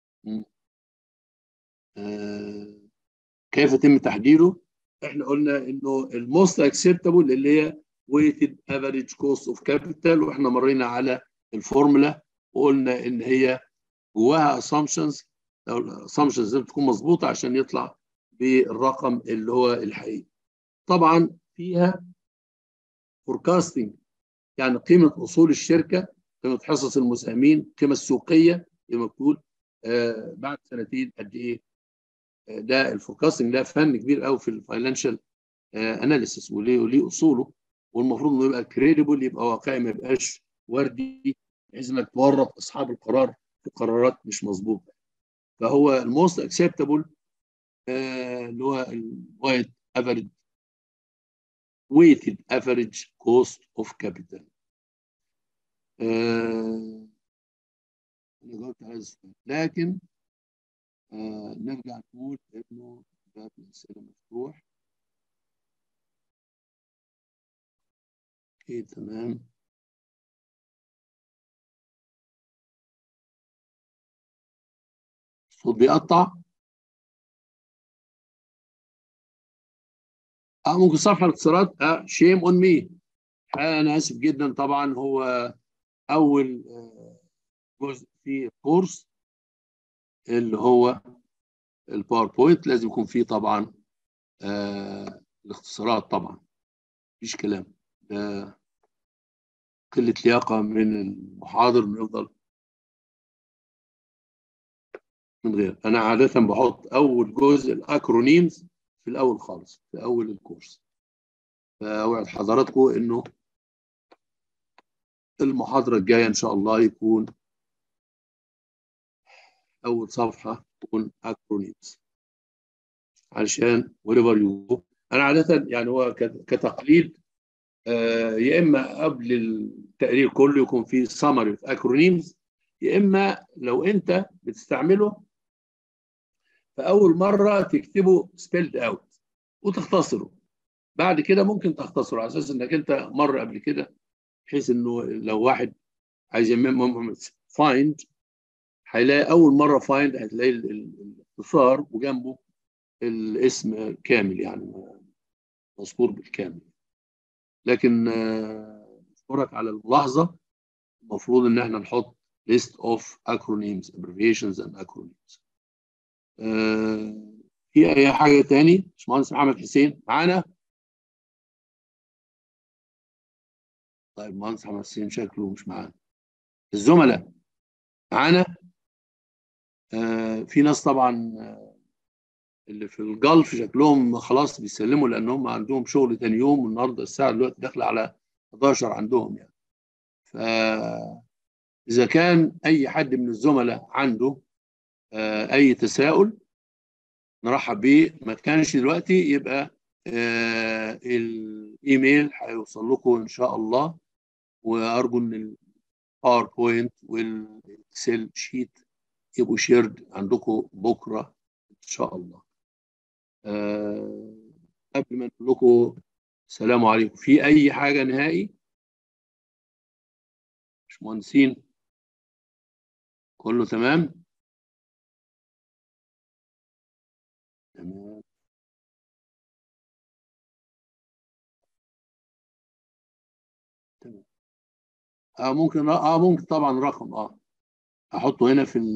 آه كيف يتم تحديده احنا قلنا انه الموست اكسبتابل اللي هي ويتد افريج كوست اوف كابيتال واحنا مرينا على الفورمولا وقلنا ان هي جواها assumptions لو الاسامبشنز لازم تكون مظبوطه عشان يطلع بالرقم اللي هو الحقيقي. طبعا فيها فوركاستنج يعني قيمه اصول الشركه قيمه حصص المساهمين القيمه السوقيه زي ما بتقول آه بعد سنتين قد ايه آه ده الفوركاستنج ده فن كبير قوي في الفاينانشال اناليسيس وليه وليه اصوله والمفروض انه يبقى كريديبل يبقى واقعي ما يبقاش وردي بحيث انك تورط اصحاب القرار في قرارات مش مظبوطه فهو الموست اكسبتابل اللي هو الوايت افريج weighted average cost of capital آه انا جاوبت على السؤال لكن آه نرجع نقول انه باب الاسئله مفتوح اوكي تمام الصوت بيقطع اه ممكن صفحه الاتصالات اه شيم اون مي انا اسف جدا طبعا هو اول جزء في الكورس اللي هو الباوربوينت لازم يكون فيه طبعا آه الاختصارات طبعا مفيش كلام ده قله لياقه من المحاضر انه يفضل من غير انا عاده بحط اول جزء الاكرونيمز في الاول خالص في اول الكورس فاوعد حضراتكم انه المحاضره الجايه ان شاء الله يكون اول صفحه تكون اكرونيمز علشان wherever you go انا عاده يعني هو كتقليد آه يا اما قبل التقرير كله يكون فيه summary في اكرونيمز يا اما لو انت بتستعمله فاول مره تكتبه سبيلد اوت وتختصره بعد كده ممكن تختصره على اساس انك انت مره قبل كده بحيث انه لو واحد عايز يعمل فايند هيلاقي اول مره فايند هتلاقي الاختصار وجنبه الاسم كامل يعني مذكور بالكامل لكن اشكرك على الملاحظه المفروض ان احنا نحط list of acronyms abbreviations and acronyms آه في اي حاجه تاني باشمهندس محمد حسين معانا طيب مهندس محمد حسين شكله مش معانا الزملاء معانا آه في ناس طبعا اللي في الجلف شكلهم خلاص بيسلموا لان هم عندهم شغل تاني يوم والنهارده الساعه دلوقتي داخله على 11 عندهم يعني ف اذا كان اي حد من الزملاء عنده آه اي تساؤل نرحب بيه ما كانش دلوقتي يبقى آه الايميل هيوصل لكم ان شاء الله وارجو ان الباوربوينت والاكسل شيت يبقوا شيرد عندكم بكره ان شاء الله آه قبل ما نقول لكم السلام عليكم في اي حاجه نهائي مش مهندسين كله تمام تمام تمام اه ممكن اه ممكن طبعا رقم اه احطه هنا في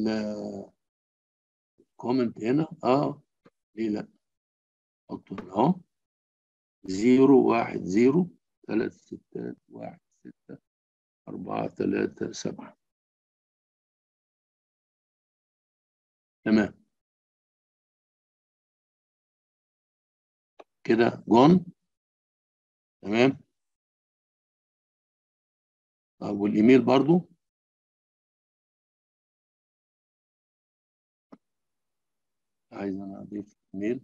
الكومنت هنا اه ليه لا احطه هنا اهو زيرو واحد زيرو ثلاث ستات واحد ستة أربعة ثلاثة سبعة تمام كده جون تمام طب والايميل برضو عايز انا اضيف ايميل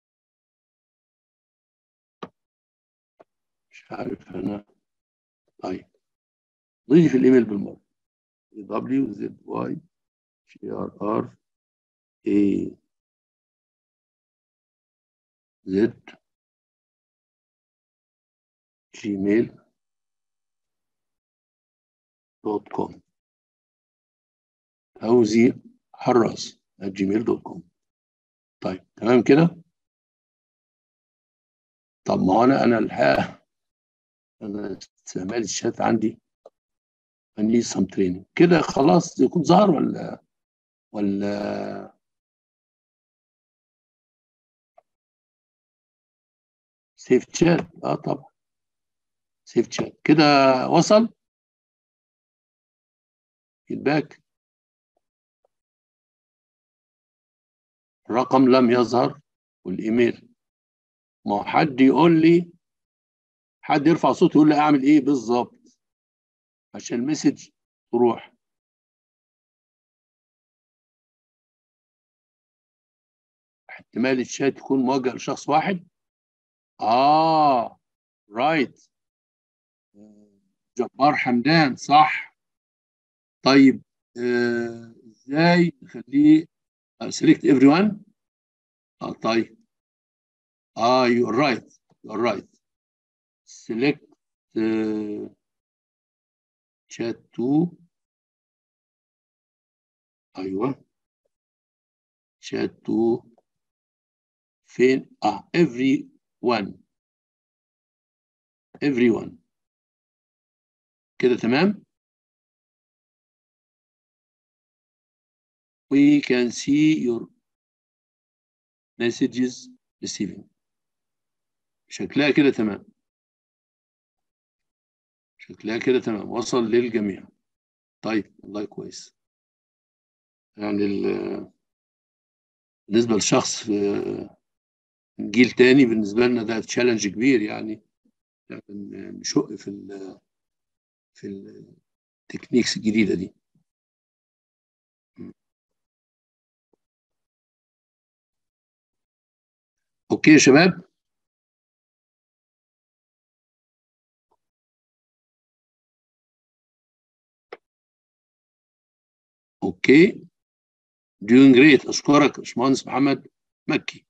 مش عارف انا طيب ضيف الايميل بالمره w z y g r r a z جيميل دوت كوم أو زي حراس جيميل دوت كوم طيب تمام كده طب ما هو أنا أنا الحقيقة أنا استعمال الشات عندي I need some training كده خلاص يكون ظهر ولا ولا سيف تشات اه طبعا سيف تشات كده وصل فيدباك الرقم لم يظهر والايميل ما هو حد يقول لي حد يرفع صوته يقول لي اعمل ايه بالظبط عشان المسج تروح احتمال الشات يكون موجه لشخص واحد اه رايت جبار حمدان صح طيب آه، ازاي نخليه سيلكت ايفري ون اه طيب اه يو رايت يو رايت سيلكت chat to ايوه chat to فين اه every one everyone كده تمام we can see your messages receiving شكلها كده تمام شكلها كده تمام وصل للجميع طيب والله كويس يعني ال- بالنسبة لشخص في جيل تاني بالنسبة لنا ده تشالنج كبير يعني يعني نشق في ال في التكنيكس الجديدة دي اوكي يا شباب اوكي doing great اشكرك يا باشمهندس محمد مكي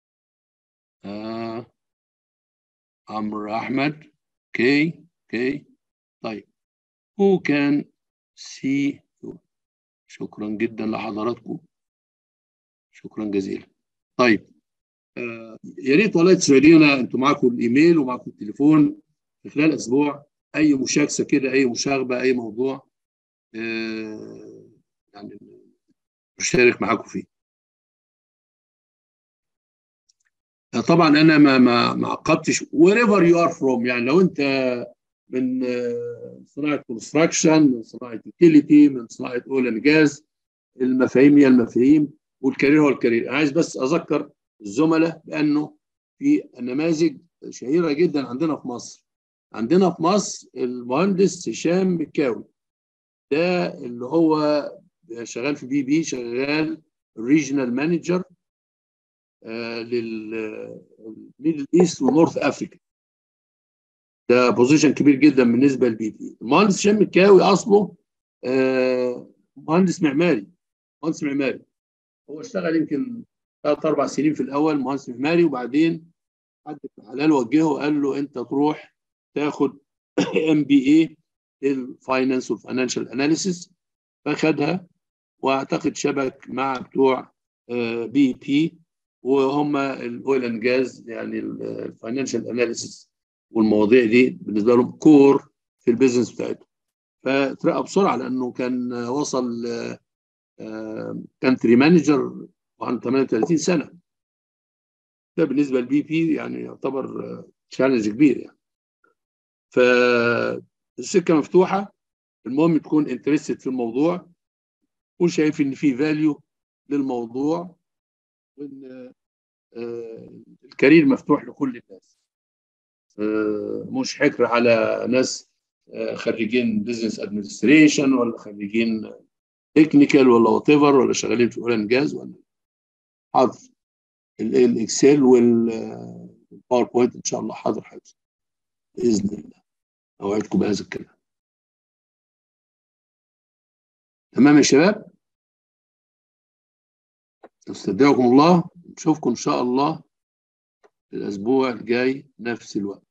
آه. عمرو احمد اوكي اوكي طيب who can see you شكرا جدا لحضراتكم شكرا جزيلا طيب آه يا ريت والله تساعدونا انتوا معاكم الايميل ومعاكم التليفون في خلال اسبوع اي مشاكسه كده اي مشاغبه اي موضوع آه يعني نشارك معاكم فيه آه طبعا انا ما ما ما عقبتش wherever you are from يعني لو انت من آه، صناعه كونستراكشن من صناعه يوتيليتي من صناعه اول اند جاز المفاهيم هي المفاهيم والكارير هو الكارير انا عايز بس اذكر الزملاء بانه في نماذج شهيره جدا عندنا في مصر عندنا في مصر المهندس هشام مكاوي ده اللي هو شغال في بي بي شغال ريجنال مانجر للميدل ايست ونورث افريكا ده بوزيشن كبير جدا بالنسبه للبي بي المهندس هشام مكاوي اصله آه، مهندس معماري مهندس معماري هو اشتغل يمكن ثلاث اربع سنين في الاول مهندس معماري وبعدين حد في الحلال وجهه وقال له انت تروح تاخد ام بي اي الفاينانس والفاينانشال اناليسيس فخدها واعتقد شبك مع بتوع بي بي وهم الاويل اند جاز يعني الفاينانشال اناليسيس والمواضيع دي بالنسبه لهم كور في البيزنس بتاعتهم فترقى بسرعه لانه كان وصل كانتري مانجر وعنده 38 سنه ده بالنسبه للبي بي يعني يعتبر تشالنج كبير يعني فالسكه مفتوحه المهم تكون انترستد في الموضوع وشايف ان في فاليو للموضوع وان الكارير مفتوح لكل الناس مش حكر على ناس خريجين بزنس ادمنستريشن ولا خريجين تكنيكال ولا وات ايفر ولا شغالين في اوران جاز ولا حاضر الاكسل والباوربوينت ان شاء الله حاضر حاضر باذن الله اوعدكم بهذا الكلام تمام يا شباب استودعكم الله نشوفكم ان شاء الله الاسبوع الجاي نفس الوقت